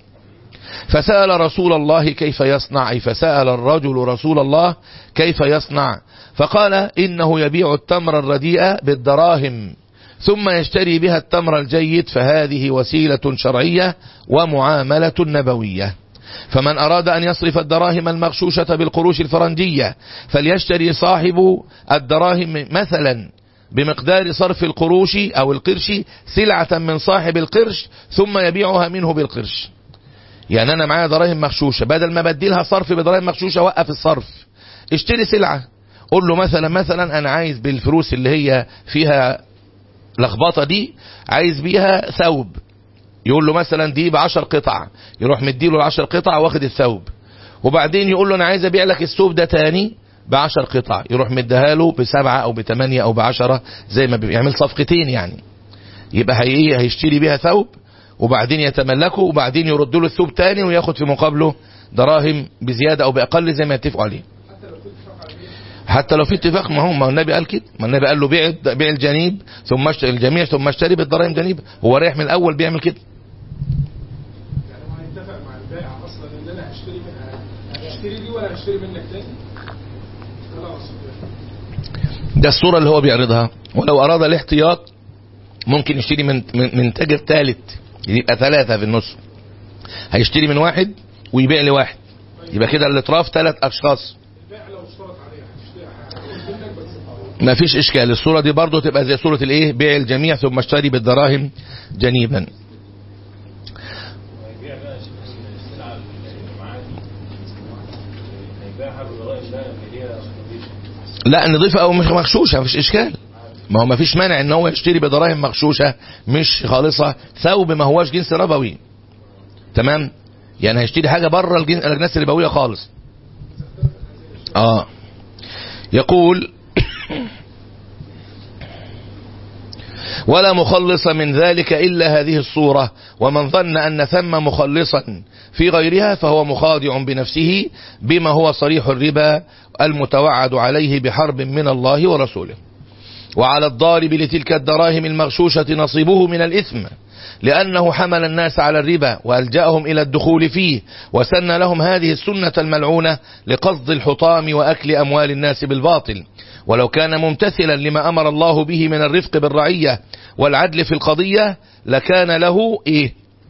فسأل رسول الله كيف يصنع فسأل الرجل رسول الله كيف يصنع فقال إنه يبيع التمر الرديء بالدراهم ثم يشتري بها التمر الجيد فهذه وسيلة شرعية ومعاملة نبوية فمن أراد أن يصرف الدراهم المغشوشة بالقروش الفرنجية فليشتري صاحب الدراهم مثلا بمقدار صرف القروش أو القرش سلعة من صاحب القرش ثم يبيعها منه بالقرش يعني أنا معايا دراهم مغشوشة بدل ما بديلها صرف بدراهم مغشوشة وقف الصرف اشتري سلعة قول له مثلا مثلا أنا عايز بالفلوس اللي هي فيها لخبطة دي عايز بيها ثوب يقول له مثلا دي بعشر قطع يروح مديله العشر قطع واخد الثوب وبعدين يقول له انا عايز ابيع لك الثوب ده تاني بعشر قطع يروح مديها له بسبعة او بثمانية او بعشرة زي ما بيعمل صفقتين يعني يبقى هي هيشتري بيها ثوب وبعدين يتملكه وبعدين يرد له الثوب تاني وياخد في مقابله دراهم بزيادة او باقل زي ما يتفقوا عليه حتى لو في اتفاق ما هو ما النبي قال كده ما النبي قال له بيع بيع الجنيب ثم اشتري الجميع ثم اشتري بالدراهم جنيب هو رايح من الاول بيعمل كده يعني هو هيتفق مع البائع اصلا ان انا هشتري منها هشتري دي ولا هشتري منك تاني خلاص ده الصورة اللي هو بيعرضها ولو اراد الاحتياط ممكن يشتري من من, من تاجر ثالث يبقى ثلاثة في النص هيشتري من واحد ويبيع لواحد يبقى كده الاطراف ثلاث اشخاص البائع لو اشترط عليها هتشتري هاخد منك بس ما فيش اشكال الصورة دي برضو تبقى زي صورة الايه بيع الجميع ثم اشتري بالدراهم جنيبا هيبيع بقى السلعة اللي معاه دي هيبيعها بالضرائب ده اللي هي نظيفة لا نضيفة او مش مغشوشة مفيش اشكال ما هو مفيش مانع ان هو يشتري بدراهم مغشوشة مش خالصة ثوب ما هواش جنس ربوي تمام يعني هيشتري حاجة بره الجن- الاجناس الربوية خالص اه يقول ولا مخلص من ذلك إلا هذه الصورة ومن ظن أن ثم مخلصا في غيرها فهو مخادع بنفسه بما هو صريح الربا المتوعد عليه بحرب من الله ورسوله وعلى الضارب لتلك الدراهم المغشوشة نصيبه من الإثم لأنه حمل الناس على الربا وألجأهم إلى الدخول فيه وسن لهم هذه السنة الملعونة لقصد الحطام وأكل أموال الناس بالباطل ولو كان ممتثلا لما أمر الله به من الرفق بالرعية والعدل في القضية لكان له إيه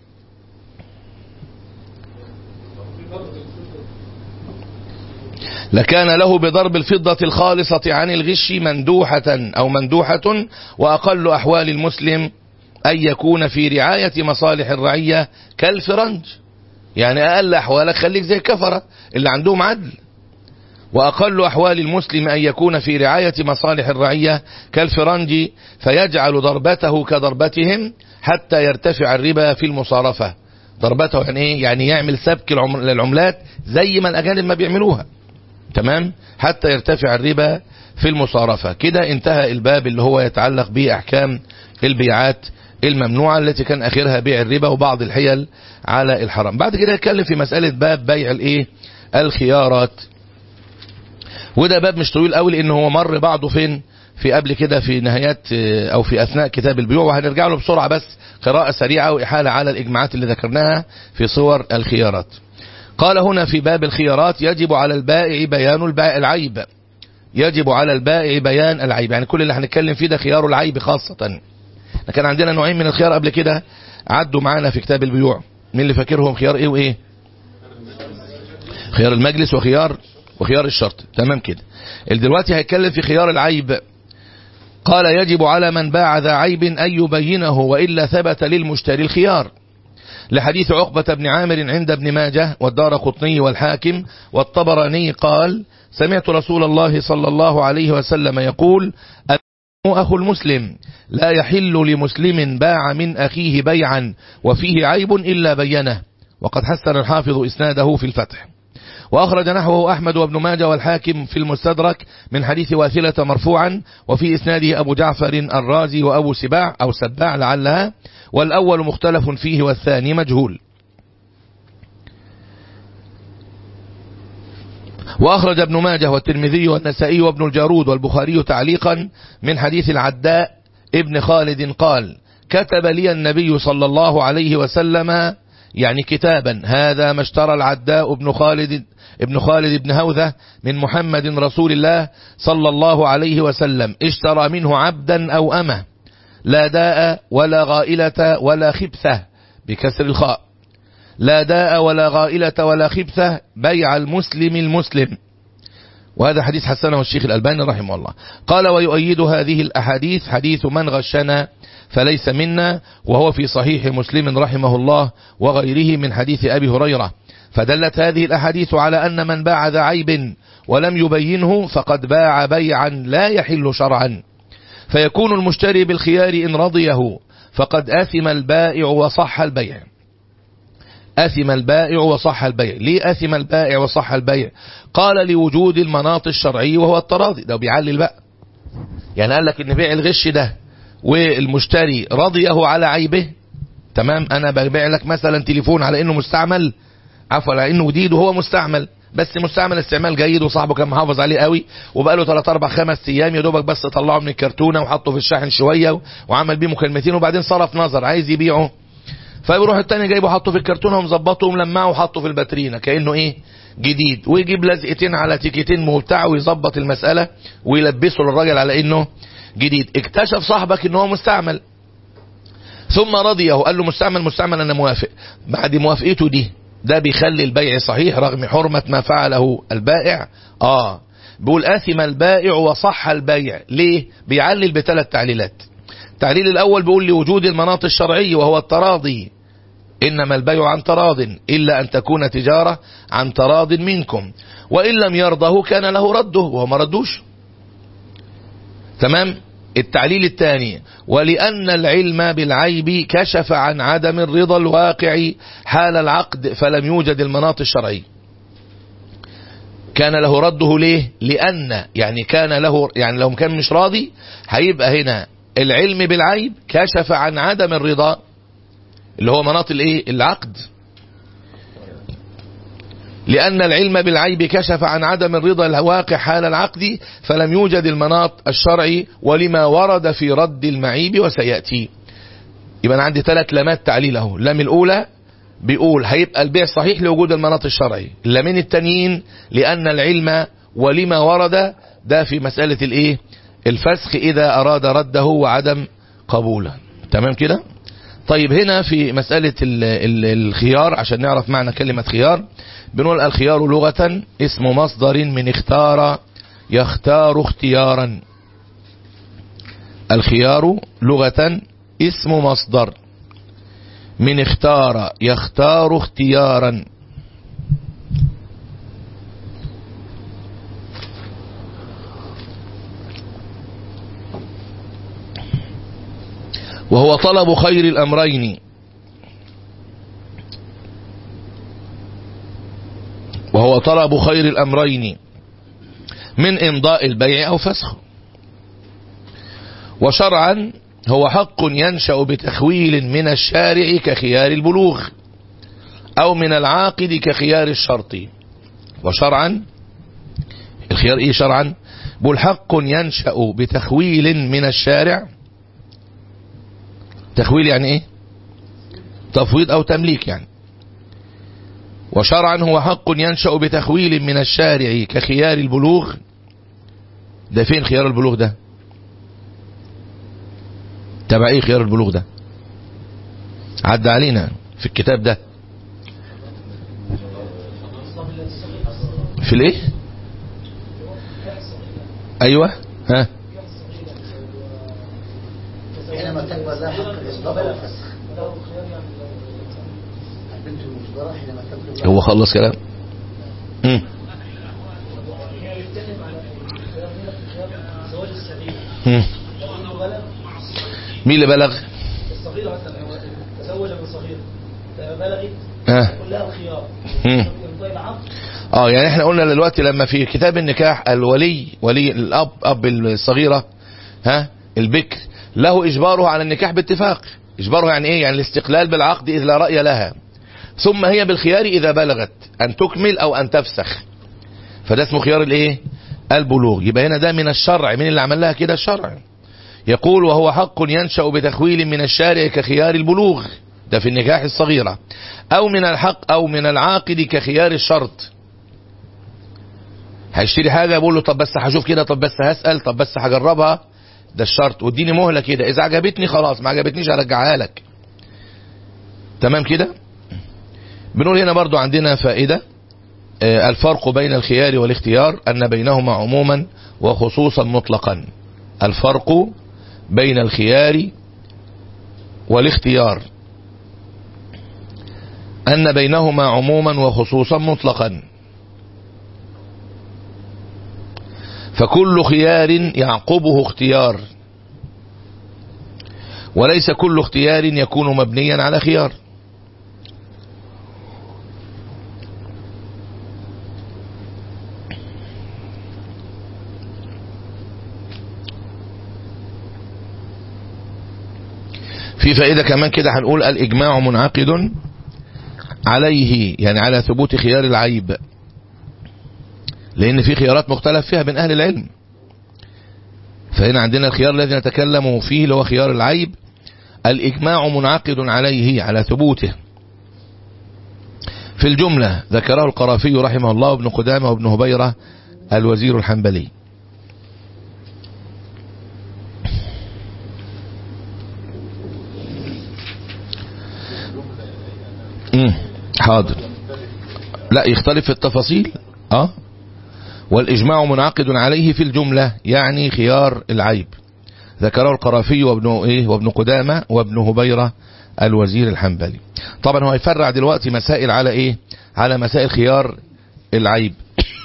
لكان له بضرب الفضة الخالصة عن الغش مندوحة أو مندوحة وأقل أحوال المسلم أن يكون في رعاية مصالح الرعية كالفرنج يعني أقل أحوالك خليك زي الكفرة اللي عندهم عدل وأقل أحوال المسلم أن يكون في رعاية مصالح الرعية كالفرنج فيجعل ضربته كضربتهم حتى يرتفع الربا في المصارفة ضربته يعني إيه؟ يعني يعمل سبك العم- للعملات زي ما الأجانب ما بيعملوها تمام حتى يرتفع الربا في المصارفة كده انتهى الباب اللي هو يتعلق بأحكام البيعات الممنوعة التي كان آخرها بيع الربا وبعض الحيل على الحرام بعد كده يتكلم في مسألة باب بيع الايه الخيارات وده باب مش طويل قوي لان هو مر بعضه فين في قبل كده في نهايات اه، او في اثناء كتاب البيوع وهنرجع له بسرعة بس قراءة سريعة واحالة على الاجماعات اللي ذكرناها في صور الخيارات قال هنا في باب الخيارات يجب على البائع بيان البائع العيب يجب على البائع بيان العيب يعني كل اللي هنتكلم فيه ده خيار العيب خاصة احنا كان عندنا نوعين من الخيار قبل كده عدوا معانا في كتاب البيوع مين اللي فاكرهم خيار ايه وايه خيار المجلس وخيار وخيار الشرط تمام كده دلوقتي هيتكلم في خيار العيب قال يجب على من باع ذا عيب أن يبينه وإلا ثبت للمشتري الخيار لحديث عقبة بن عامر عند ابن ماجه والدار قطني والحاكم والطبراني قال سمعت رسول الله صلى الله عليه وسلم يقول أخو المسلم لا يحل لمسلم باع من أخيه بيعا وفيه عيب إلا بينه وقد حسن الحافظ إسناده في الفتح وأخرج نحوه أحمد وابن ماجه والحاكم في المستدرك من حديث واثلة مرفوعا وفي إسناده أبو جعفر الرازي وأبو سباع أو سباع لعلها والأول مختلف فيه والثاني مجهول وأخرج ابن ماجه والترمذي والنسائي وابن الجارود والبخاري تعليقا من حديث العداء ابن خالد قال كتب لي النبي صلى الله عليه وسلم يعني كتابا هذا ما اشترى العداء ابن خالد ابن خالد بن هوذة من محمد رسول الله صلى الله عليه وسلم اشترى منه عبدا أو أمه لا داء ولا غائلة ولا خبثة بكسر الخاء لا داء ولا غائلة ولا خبثة بيع المسلم المسلم وهذا حديث حسنه الشيخ الألباني رحمه الله قال ويؤيد هذه الأحاديث حديث من غشنا فليس منا وهو في صحيح مسلم رحمه الله وغيره من حديث أبي هريرة فدلت هذه الأحاديث على أن من باع ذا عيب ولم يبينه فقد باع بيعا لا يحل شرعا فيكون المشتري بالخيار إن رضيه فقد آثم البائع وصح البيع أثم البائع وصح البيع ليه أثم البائع وصح البيع قال لوجود المناط الشرعي وهو التراضي ده بيعلل بقى يعني قال لك ان بيع الغش ده والمشتري رضيه على عيبه تمام انا ببيع لك مثلا تليفون على انه مستعمل عفوا على انه جديد وهو مستعمل بس مستعمل استعمال جيد وصاحبه كان محافظ عليه قوي وبقى له 3 4 5 ايام يا دوبك بس طلعه من الكرتونه وحطه في الشاحن شويه وعمل بيه مكالمتين وبعدين صرف نظر عايز يبيعه فيروح التاني جايبه حطه في الكرتونه ومظبطه وملمعه وحطه في الباترينا كانه ايه جديد ويجيب لزقتين على تيكتين وبتاع ويظبط المساله ويلبسه للراجل على انه جديد اكتشف صاحبك ان هو مستعمل ثم رضيه قال له مستعمل مستعمل انا موافق بعد موافقته دي ده بيخلي البيع صحيح رغم حرمة ما فعله البائع اه بيقول آثم البائع وصح البيع ليه بيعلل بثلاث تعليلات التعليل الأول بيقول لوجود المناط الشرعي وهو التراضي إنما البيع عن تراض إلا أن تكون تجارة عن تراض منكم وإن لم يرضه كان له رده وهو ما ردوش تمام التعليل الثاني ولأن العلم بالعيب كشف عن عدم الرضا الواقع حال العقد فلم يوجد المناط الشرعي كان له رده ليه لأن يعني كان له يعني لو كان مش راضي هيبقى هنا العلم بالعيب كشف عن عدم الرضا اللي هو مناط الايه العقد لأن العلم بالعيب كشف عن عدم الرضا الواقع حال العقد فلم يوجد المناط الشرعي ولما ورد في رد المعيب وسيأتي يبقى أنا عندي ثلاث لامات تعليل اهو اللام الأولى بيقول هيبقى البيع صحيح لوجود المناط الشرعي اللامين التانيين لأن العلم ولما ورد ده في مسألة الايه الفسخ إذا أراد رده وعدم قبوله تمام كده طيب هنا في مسألة ال ال الخيار عشان نعرف معنى كلمة خيار بنقول الخيار لغة اسم مصدر من اختار يختار اختيارا الخيار لغة اسم مصدر من اختار يختار اختيارا وهو طلب خير الأمرين وهو طلب خير الأمرين من إمضاء البيع أو فسخه وشرعا هو حق ينشأ بتخويل من الشارع كخيار البلوغ أو من العاقد كخيار الشرط وشرعا الخيار إيه شرعا بل حق ينشأ بتخويل من الشارع تخويل يعني ايه تفويض او تمليك يعني وشرعا هو حق ينشأ بتخويل من الشارع كخيار البلوغ ده فين خيار البلوغ ده تبع ايه خيار البلوغ ده عدى علينا في الكتاب ده في الايه ايوه ها حينما تكبر لها حق الإصدار أو الفسخ البنت المجبرة حينما تبلغ لها هو خلص كلام مم. مم. مين اللي بلغ الصغيرة مثلا هو تزوج من صغيرة فبلغت ها كلها الخيار مم. يمضي العقد اه يعني احنا قلنا دلوقتي لما في كتاب النكاح الولي ولي الاب اب الصغيره ها البكر له اجباره على النكاح باتفاق اجباره يعني ايه يعني الاستقلال بالعقد اذ لا راي لها ثم هي بالخيار اذا بلغت ان تكمل او ان تفسخ فده اسمه خيار الايه البلوغ يبقى هنا ده من الشرع مين اللي عمل لها كده الشرع يقول وهو حق ينشأ بتخويل من الشارع كخيار البلوغ ده في النكاح الصغيرة أو من الحق أو من العاقد كخيار الشرط هيشتري حاجة بقول له طب بس هشوف كده طب بس هسأل طب بس هجربها ده الشرط واديني مهلة كده إذا عجبتني خلاص ما عجبتنيش هرجعها لك تمام كده بنقول هنا برضو عندنا فائدة آه، الفرق بين الخيار والاختيار أن بينهما عموما وخصوصا مطلقا الفرق بين الخيار والاختيار أن بينهما عموما وخصوصا مطلقا فكل خيار يعقبه اختيار وليس كل اختيار يكون مبنيا على خيار في فائدة كمان كده هنقول الإجماع منعقد عليه يعني على ثبوت خيار العيب لأن في خيارات مختلف فيها بين أهل العلم فهنا عندنا الخيار الذي نتكلم فيه اللي هو خيار العيب الإجماع منعقد عليه على ثبوته في الجملة ذكره القرافي رحمه الله وابن قدامة وابن هبيرة الوزير الحنبلي مم. حاضر لا يختلف في التفاصيل اه والإجماع منعقد عليه في الجملة يعني خيار العيب ذكره القرافي وابن إيه وابن قدامة وابن هبيرة الوزير الحنبلي طبعا هو هيفرع دلوقتي مسائل على ايه على مسائل خيار العيب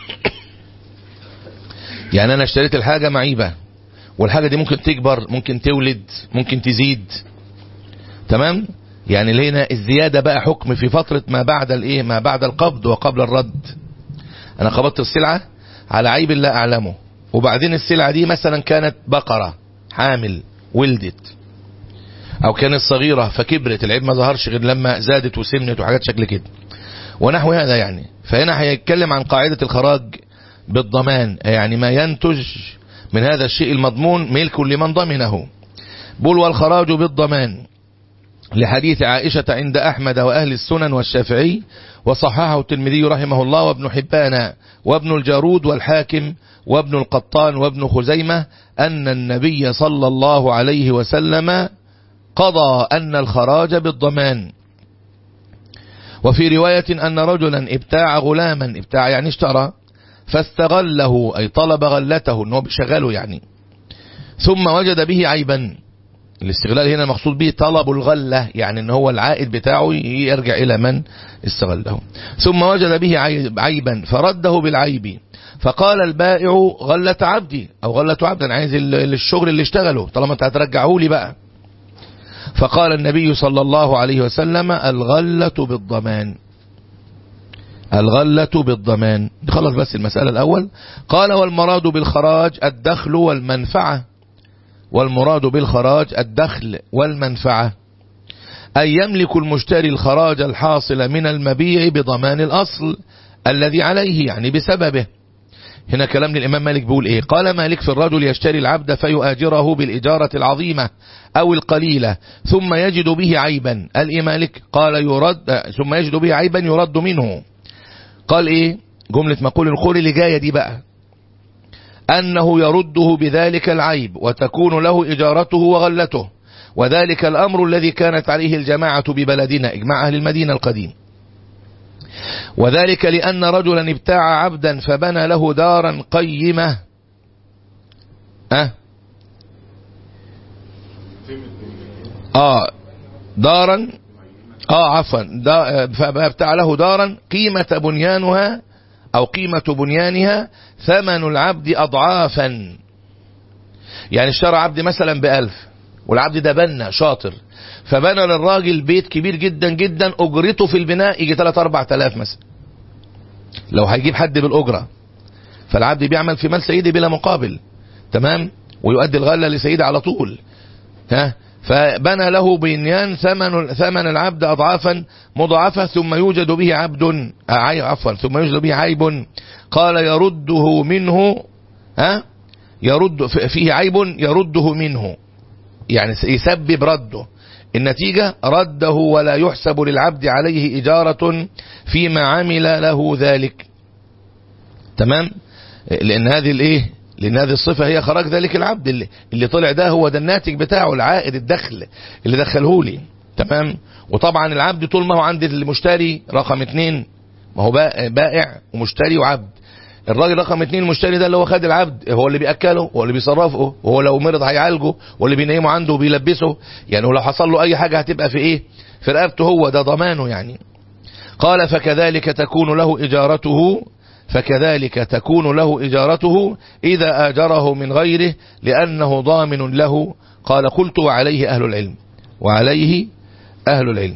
يعني انا اشتريت الحاجة معيبة والحاجة دي ممكن تكبر ممكن تولد ممكن تزيد تمام يعني لينا الزيادة بقى حكم في فترة ما بعد الايه ما بعد القبض وقبل الرد انا قبضت السلعة على عيب لا اعلمه وبعدين السلعة دي مثلا كانت بقرة حامل ولدت او كانت صغيرة فكبرت العيب ما ظهرش غير لما زادت وسمنت وحاجات شكل كده ونحو هذا يعني فهنا هيتكلم عن قاعدة الخراج بالضمان يعني ما ينتج من هذا الشيء المضمون ملك لمن ضمنه بل والخراج بالضمان لحديث عائشة عند أحمد وأهل السنن والشافعي وصححه الترمذي رحمه الله وابن حبان وابن الجارود والحاكم وابن القطان وابن خزيمة أن النبي صلى الله عليه وسلم قضى أن الخراج بالضمان وفي رواية أن رجلا ابتاع غلاما ابتاع يعني اشترى فاستغله أي طلب غلته أنه بشغله يعني ثم وجد به عيبا الاستغلال هنا المقصود به طلب الغلة يعني ان هو العائد بتاعه يرجع الى من استغله ثم وجد به عيبا فرده بالعيب فقال البائع غلة عبدي او غلة عبد انا عايز الشغل اللي اشتغله طالما انت هترجعه لي بقى فقال النبي صلى الله عليه وسلم الغلة بالضمان الغلة بالضمان خلص بس المسألة الأول قال والمراد بالخراج الدخل والمنفعة والمراد بالخراج الدخل والمنفعة أي يملك المشتري الخراج الحاصل من المبيع بضمان الأصل الذي عليه يعني بسببه هنا كلام للإمام مالك بيقول إيه قال مالك في الرجل يشتري العبد فيؤاجره بالإجارة العظيمة أو القليلة ثم يجد به عيبا قال إيه مالك قال يرد ثم يجد به عيبا يرد منه قال إيه جملة مقول الخول اللي جاية دي بقى أنه يرده بذلك العيب وتكون له إجارته وغلته وذلك الأمر الذي كانت عليه الجماعة ببلدنا إجماع أهل المدينة القديم وذلك لأن رجلا ابتاع عبدا فبنى له دارا قيمة أه آه دارا آه عفوا دا فابتاع له دارا قيمة بنيانها أو قيمة بنيانها ثمن العبد أضعافا يعني اشترى عبد مثلا بألف والعبد ده بنى شاطر فبنى للراجل بيت كبير جدا جدا أجرته في البناء يجي 3 4 تلاف مثلا لو هيجيب حد بالأجرة فالعبد بيعمل في مال سيدي بلا مقابل تمام ويؤدي الغلة لسيدي على طول ها فبنى له بنيان ثمن ثمن العبد أضعافا مضاعفة ثم يوجد به عبد عفوا ثم يوجد به عيب قال يرده منه ها يرد فيه عيب يرده منه يعني يسبب رده النتيجة رده ولا يحسب للعبد عليه إجارة فيما عمل له ذلك تمام لأن هذه الايه لأن هذه الصفة هي خراج ذلك العبد اللي, اللي طلع ده هو ده الناتج بتاعه العائد الدخل اللي دخله لي تمام وطبعا العبد طول ما هو عند المشتري رقم اتنين ما هو بائع ومشتري وعبد الراجل رقم اتنين المشتري ده اللي هو خد العبد هو اللي بيأكله هو اللي بيصرفه وهو لو مرض هيعالجه هو اللي بينيمه عنده وبيلبسه يعني ولو حصل له اي حاجة هتبقى في ايه في رقبته هو ده ضمانه يعني قال فكذلك تكون له إجارته فكذلك تكون له إجارته إذا آجره من غيره لأنه ضامن له قال قلت وعليه أهل العلم وعليه أهل العلم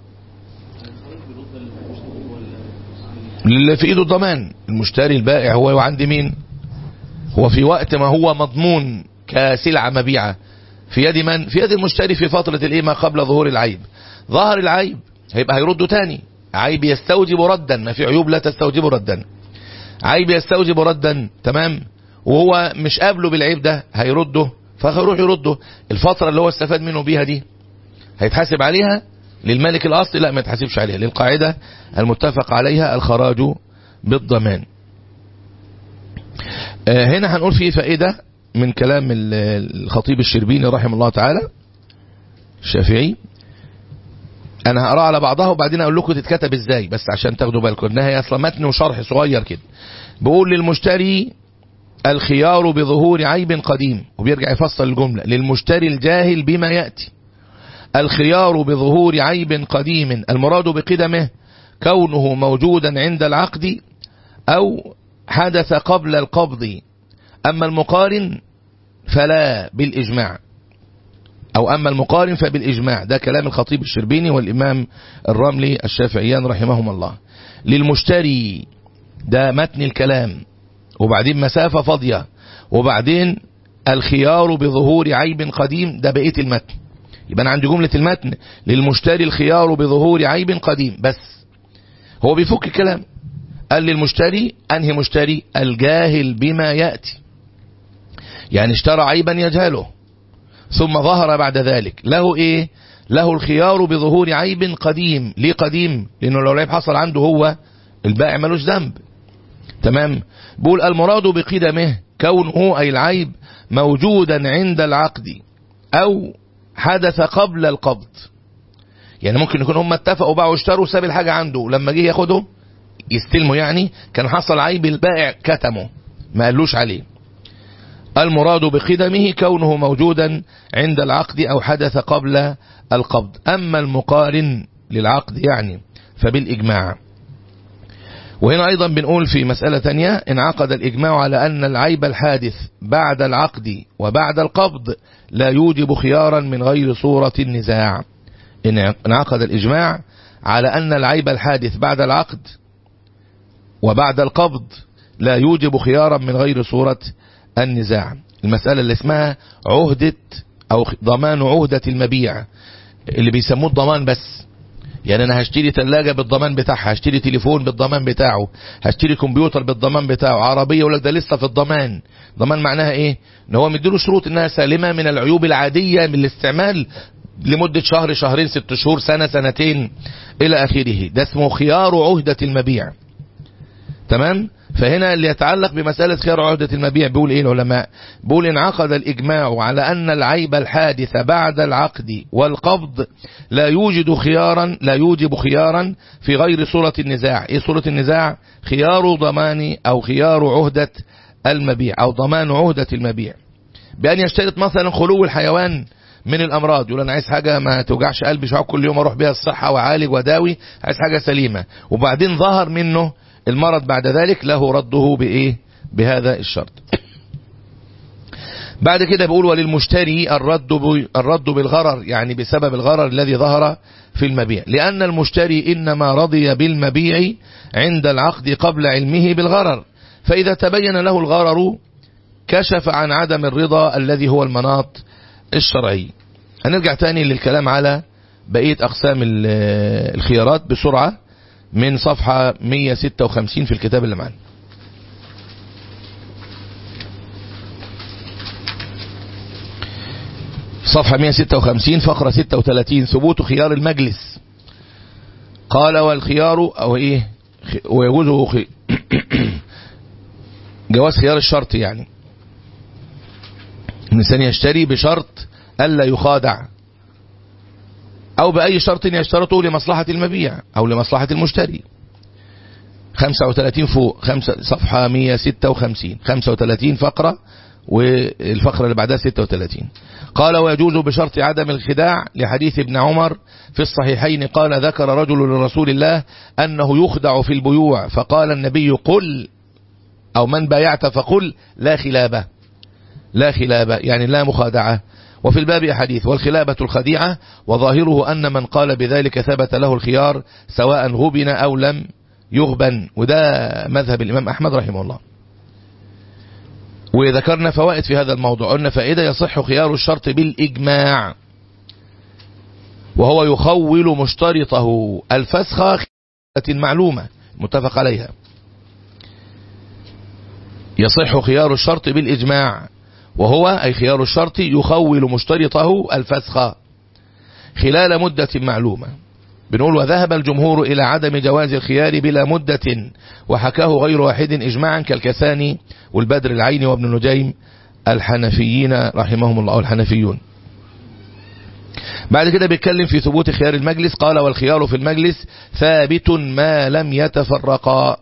اللي في ايده الضمان المشتري البائع هو عند مين هو في وقت ما هو مضمون كسلعة مبيعة في يد من في يد المشتري في فترة الايه ما قبل ظهور العيب ظهر العيب هيبقى هيرده تاني عيب يستوجب ردا ما في عيوب لا تستوجب ردا عيب يستوجب ردا تمام وهو مش قابله بالعيب ده هيرده فهيروح يرده الفترة اللي هو استفاد منه بيها دي هيتحاسب عليها للملك الأصلي لا ما يتحاسبش عليها للقاعدة المتفق عليها الخراج بالضمان آه، هنا هنقول فيه فائدة من كلام ال- الخطيب الشربيني رحمه الله تعالى الشافعي انا هقرا على بعضها وبعدين اقول لكم تتكتب ازاي بس عشان تاخدوا بالكم انها هي اصلا متن وشرح صغير كده بيقول للمشتري الخيار بظهور عيب قديم وبيرجع يفصل الجملة للمشتري الجاهل بما يأتي الخيار بظهور عيب قديم المراد بقدمه كونه موجودا عند العقد أو حدث قبل القبض أما المقارن فلا بالإجماع أو أما المقارن فبالإجماع ده كلام الخطيب الشربيني والإمام الرملي الشافعيان رحمهم الله للمشتري ده متن الكلام وبعدين مسافة فاضية وبعدين الخيار بظهور عيب قديم ده بقية المتن يبقى أنا عندي جملة المتن للمشتري الخيار بظهور عيب قديم بس هو بيفك الكلام قال للمشتري أنهي مشتري الجاهل بما يأتي يعني اشترى عيبا يجهله ثم ظهر بعد ذلك له ايه له الخيار بظهور عيب قديم ليه قديم لانه لو العيب حصل عنده هو البائع ملوش ذنب تمام بقول المراد بقدمه كونه اي العيب موجودا عند العقد او حدث قبل القبض يعني ممكن يكون هم اتفقوا بقى واشتروا ساب الحاجة عنده لما جه ياخده يستلمه يعني كان حصل عيب البائع كتمه ما قالوش عليه المراد بقدمه كونه موجودا عند العقد أو حدث قبل القبض أما المقارن للعقد يعني فبالإجماع وهنا أيضا بنقول في مسألة تانية انعقد الإجماع على أن العيب الحادث بعد العقد وبعد القبض لا يوجب خيارا من غير صورة النزاع انعقد الإجماع على أن العيب الحادث بعد العقد وبعد القبض لا يوجب خيارا من غير صورة النزاع المسألة اللي اسمها عهدة أو ضمان عهدة المبيع اللي بيسموه الضمان بس يعني أنا هشتري تلاجة بالضمان بتاعها هشتري تليفون بالضمان بتاعه هشتري كمبيوتر بالضمان بتاعه عربية يقول لك ده لسه في الضمان ضمان معناها ايه ان هو مديله شروط انها سالمة من العيوب العادية من الاستعمال لمدة شهر شهرين ست شهور سنة سنتين الى اخره ده اسمه خيار عهدة المبيع تمام فهنا اللي يتعلق بمسألة خيار عهدة المبيع بيقول ايه العلماء بيقول انعقد الاجماع على ان العيب الحادث بعد العقد والقبض لا يوجد خيارا لا يوجب خيارا في غير صورة النزاع ايه صورة النزاع خيار ضمان او خيار عهدة المبيع او ضمان عهدة المبيع بان يشترط مثلا خلو الحيوان من الامراض يقول انا عايز حاجة ما توجعش قلبي شعب كل يوم اروح بيها الصحة وعالج وداوي عايز حاجة سليمة وبعدين ظهر منه المرض بعد ذلك له رده بإيه بهذا الشرط بعد كده بيقول وللمشتري الرد الرد بالغرر يعني بسبب الغرر الذي ظهر في المبيع لأن المشتري إنما رضي بالمبيع عند العقد قبل علمه بالغرر فإذا تبين له الغرر كشف عن عدم الرضا الذي هو المناط الشرعي هنرجع تاني للكلام على بقية أقسام الخيارات بسرعة من صفحة 156 في الكتاب اللي معنا صفحة 156 فقرة 36 ثبوت خيار المجلس قال والخيار او ايه ويجوز خي... جواز خيار الشرط يعني الانسان يشتري بشرط الا يخادع او باي شرط يشترطه لمصلحة المبيع او لمصلحة المشتري 35 فوق خمسة صفحة 156 35 فقرة والفقرة اللي بعدها 36 قال ويجوز بشرط عدم الخداع لحديث ابن عمر في الصحيحين قال ذكر رجل لرسول الله أنه يخدع في البيوع فقال النبي قل أو من بايعت فقل لا خلابة لا خلابة يعني لا مخادعة وفي الباب أحاديث والخلابة الخديعة وظاهره أن من قال بذلك ثبت له الخيار سواء غبن أو لم يغبن وده مذهب الإمام أحمد رحمه الله وذكرنا فوائد في هذا الموضوع قلنا فائدة يصح خيار الشرط بالإجماع وهو يخول مشترطه الفسخ معلومة متفق عليها يصح خيار الشرط بالإجماع وهو أي خيار الشرط يخول مشترطه الفسخ خلال مدة معلومة بنقول وذهب الجمهور إلى عدم جواز الخيار بلا مدة وحكاه غير واحد إجماعا كالكساني والبدر العيني وابن نجيم الحنفيين رحمهم الله الحنفيون بعد كده بيتكلم في ثبوت خيار المجلس قال والخيار في المجلس ثابت ما لم يتفرقا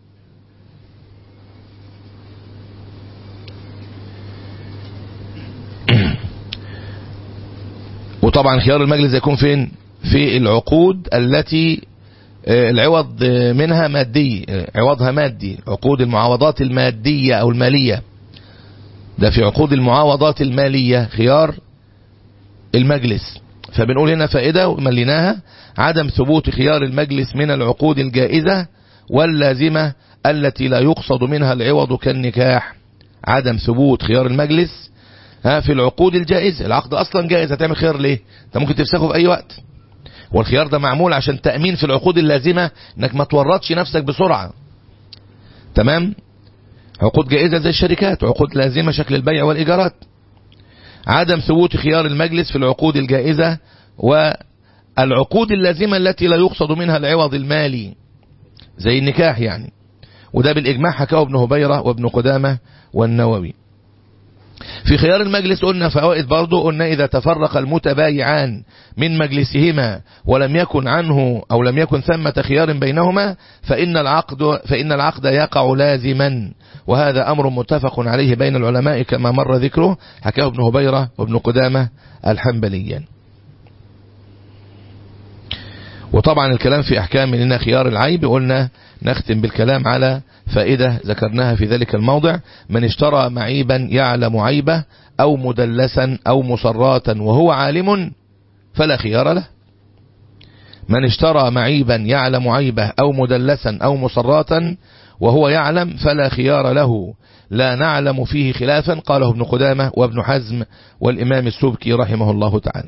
وطبعا خيار المجلس يكون فين في العقود التي العوض منها مادي عوضها مادي عقود المعاوضات المادية أو المالية ده في عقود المعاوضات المالية خيار المجلس فبنقول هنا فائدة ومليناها عدم ثبوت خيار المجلس من العقود الجائزة واللازمة التي لا يقصد منها العوض كالنكاح عدم ثبوت خيار المجلس ها في العقود الجائزة العقد أصلا جائز هتعمل خيار ليه انت ممكن تفسخه في أي وقت والخيار ده معمول عشان تأمين في العقود اللازمة انك ما تورطش نفسك بسرعة تمام عقود جائزة زي الشركات عقود لازمة شكل البيع والإيجارات عدم ثبوت خيار المجلس في العقود الجائزة والعقود اللازمة التي لا يقصد منها العوض المالي زي النكاح يعني وده بالإجماع حكاه ابن هبيرة وابن قدامة والنووي في خيار المجلس قلنا فوائد برضه قلنا إذا تفرق المتبايعان من مجلسهما ولم يكن عنه أو لم يكن ثمة خيار بينهما فإن العقد, فإن العقد يقع لازما وهذا أمر متفق عليه بين العلماء كما مر ذكره حكاه ابن هبيرة وابن قدامة الحنبليان وطبعا الكلام في أحكام لنا خيار العيب قلنا نختم بالكلام على فائدة ذكرناها في ذلك الموضع من اشترى معيبا يعلم عيبه أو مدلسا أو مصراتا وهو عالم فلا خيار له من اشترى معيبا يعلم عيبه أو مدلسا أو مصراتا وهو يعلم فلا خيار له لا نعلم فيه خلافا قاله ابن قدامة وابن حزم والإمام السبكي رحمه الله تعالى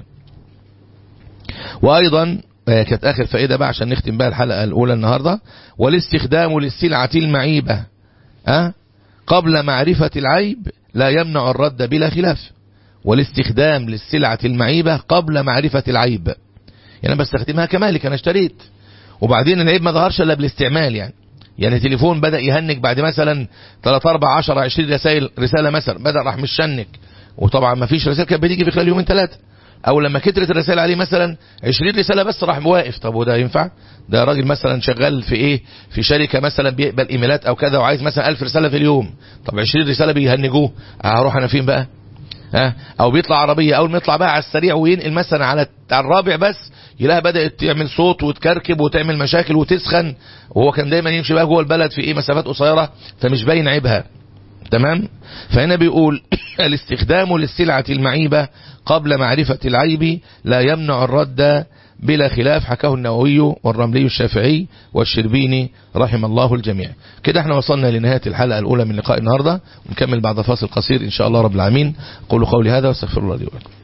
وأيضا كانت آخر فائدة بقى عشان نختم بها الحلقة الأولى النهاردة والاستخدام للسلعة المعيبة أه؟ قبل معرفة العيب لا يمنع الرد بلا خلاف والاستخدام للسلعة المعيبة قبل معرفة العيب يعني أنا بستخدمها كمالك أنا اشتريت وبعدين العيب ما ظهرش إلا بالاستعمال يعني يعني تليفون بدأ يهنك بعد مثلا 3 4 10 20 رسائل رسالة مثلا بدأ راح مشنك وطبعا ما فيش رسائل كانت بتيجي في خلال يومين ثلاثة او لما كترت الرسائل عليه مثلا 20 رسالة بس راح واقف طب وده ينفع ده راجل مثلا شغال في ايه في شركة مثلا بيقبل ايميلات او كذا وعايز مثلا 1000 رسالة في اليوم طب 20 رسالة بيهنجوه هروح انا فين بقى ها او بيطلع عربية اول ما يطلع بقى على السريع وينقل مثلا على الرابع بس يلاقيها بدأت تعمل صوت وتكركب وتعمل مشاكل وتسخن وهو كان دايما يمشي بقى جوه البلد في ايه مسافات قصيرة فمش باين عيبها تمام فهنا بيقول الاستخدام للسلعة المعيبة قبل معرفة العيب لا يمنع الرد بلا خلاف حكاه النووي والرملي الشافعي والشربيني رحم الله الجميع كده احنا وصلنا لنهاية الحلقة الأولى من لقاء النهاردة ونكمل بعد فاصل قصير إن شاء الله رب العالمين قولوا قولي هذا واستغفر الله لي ولكم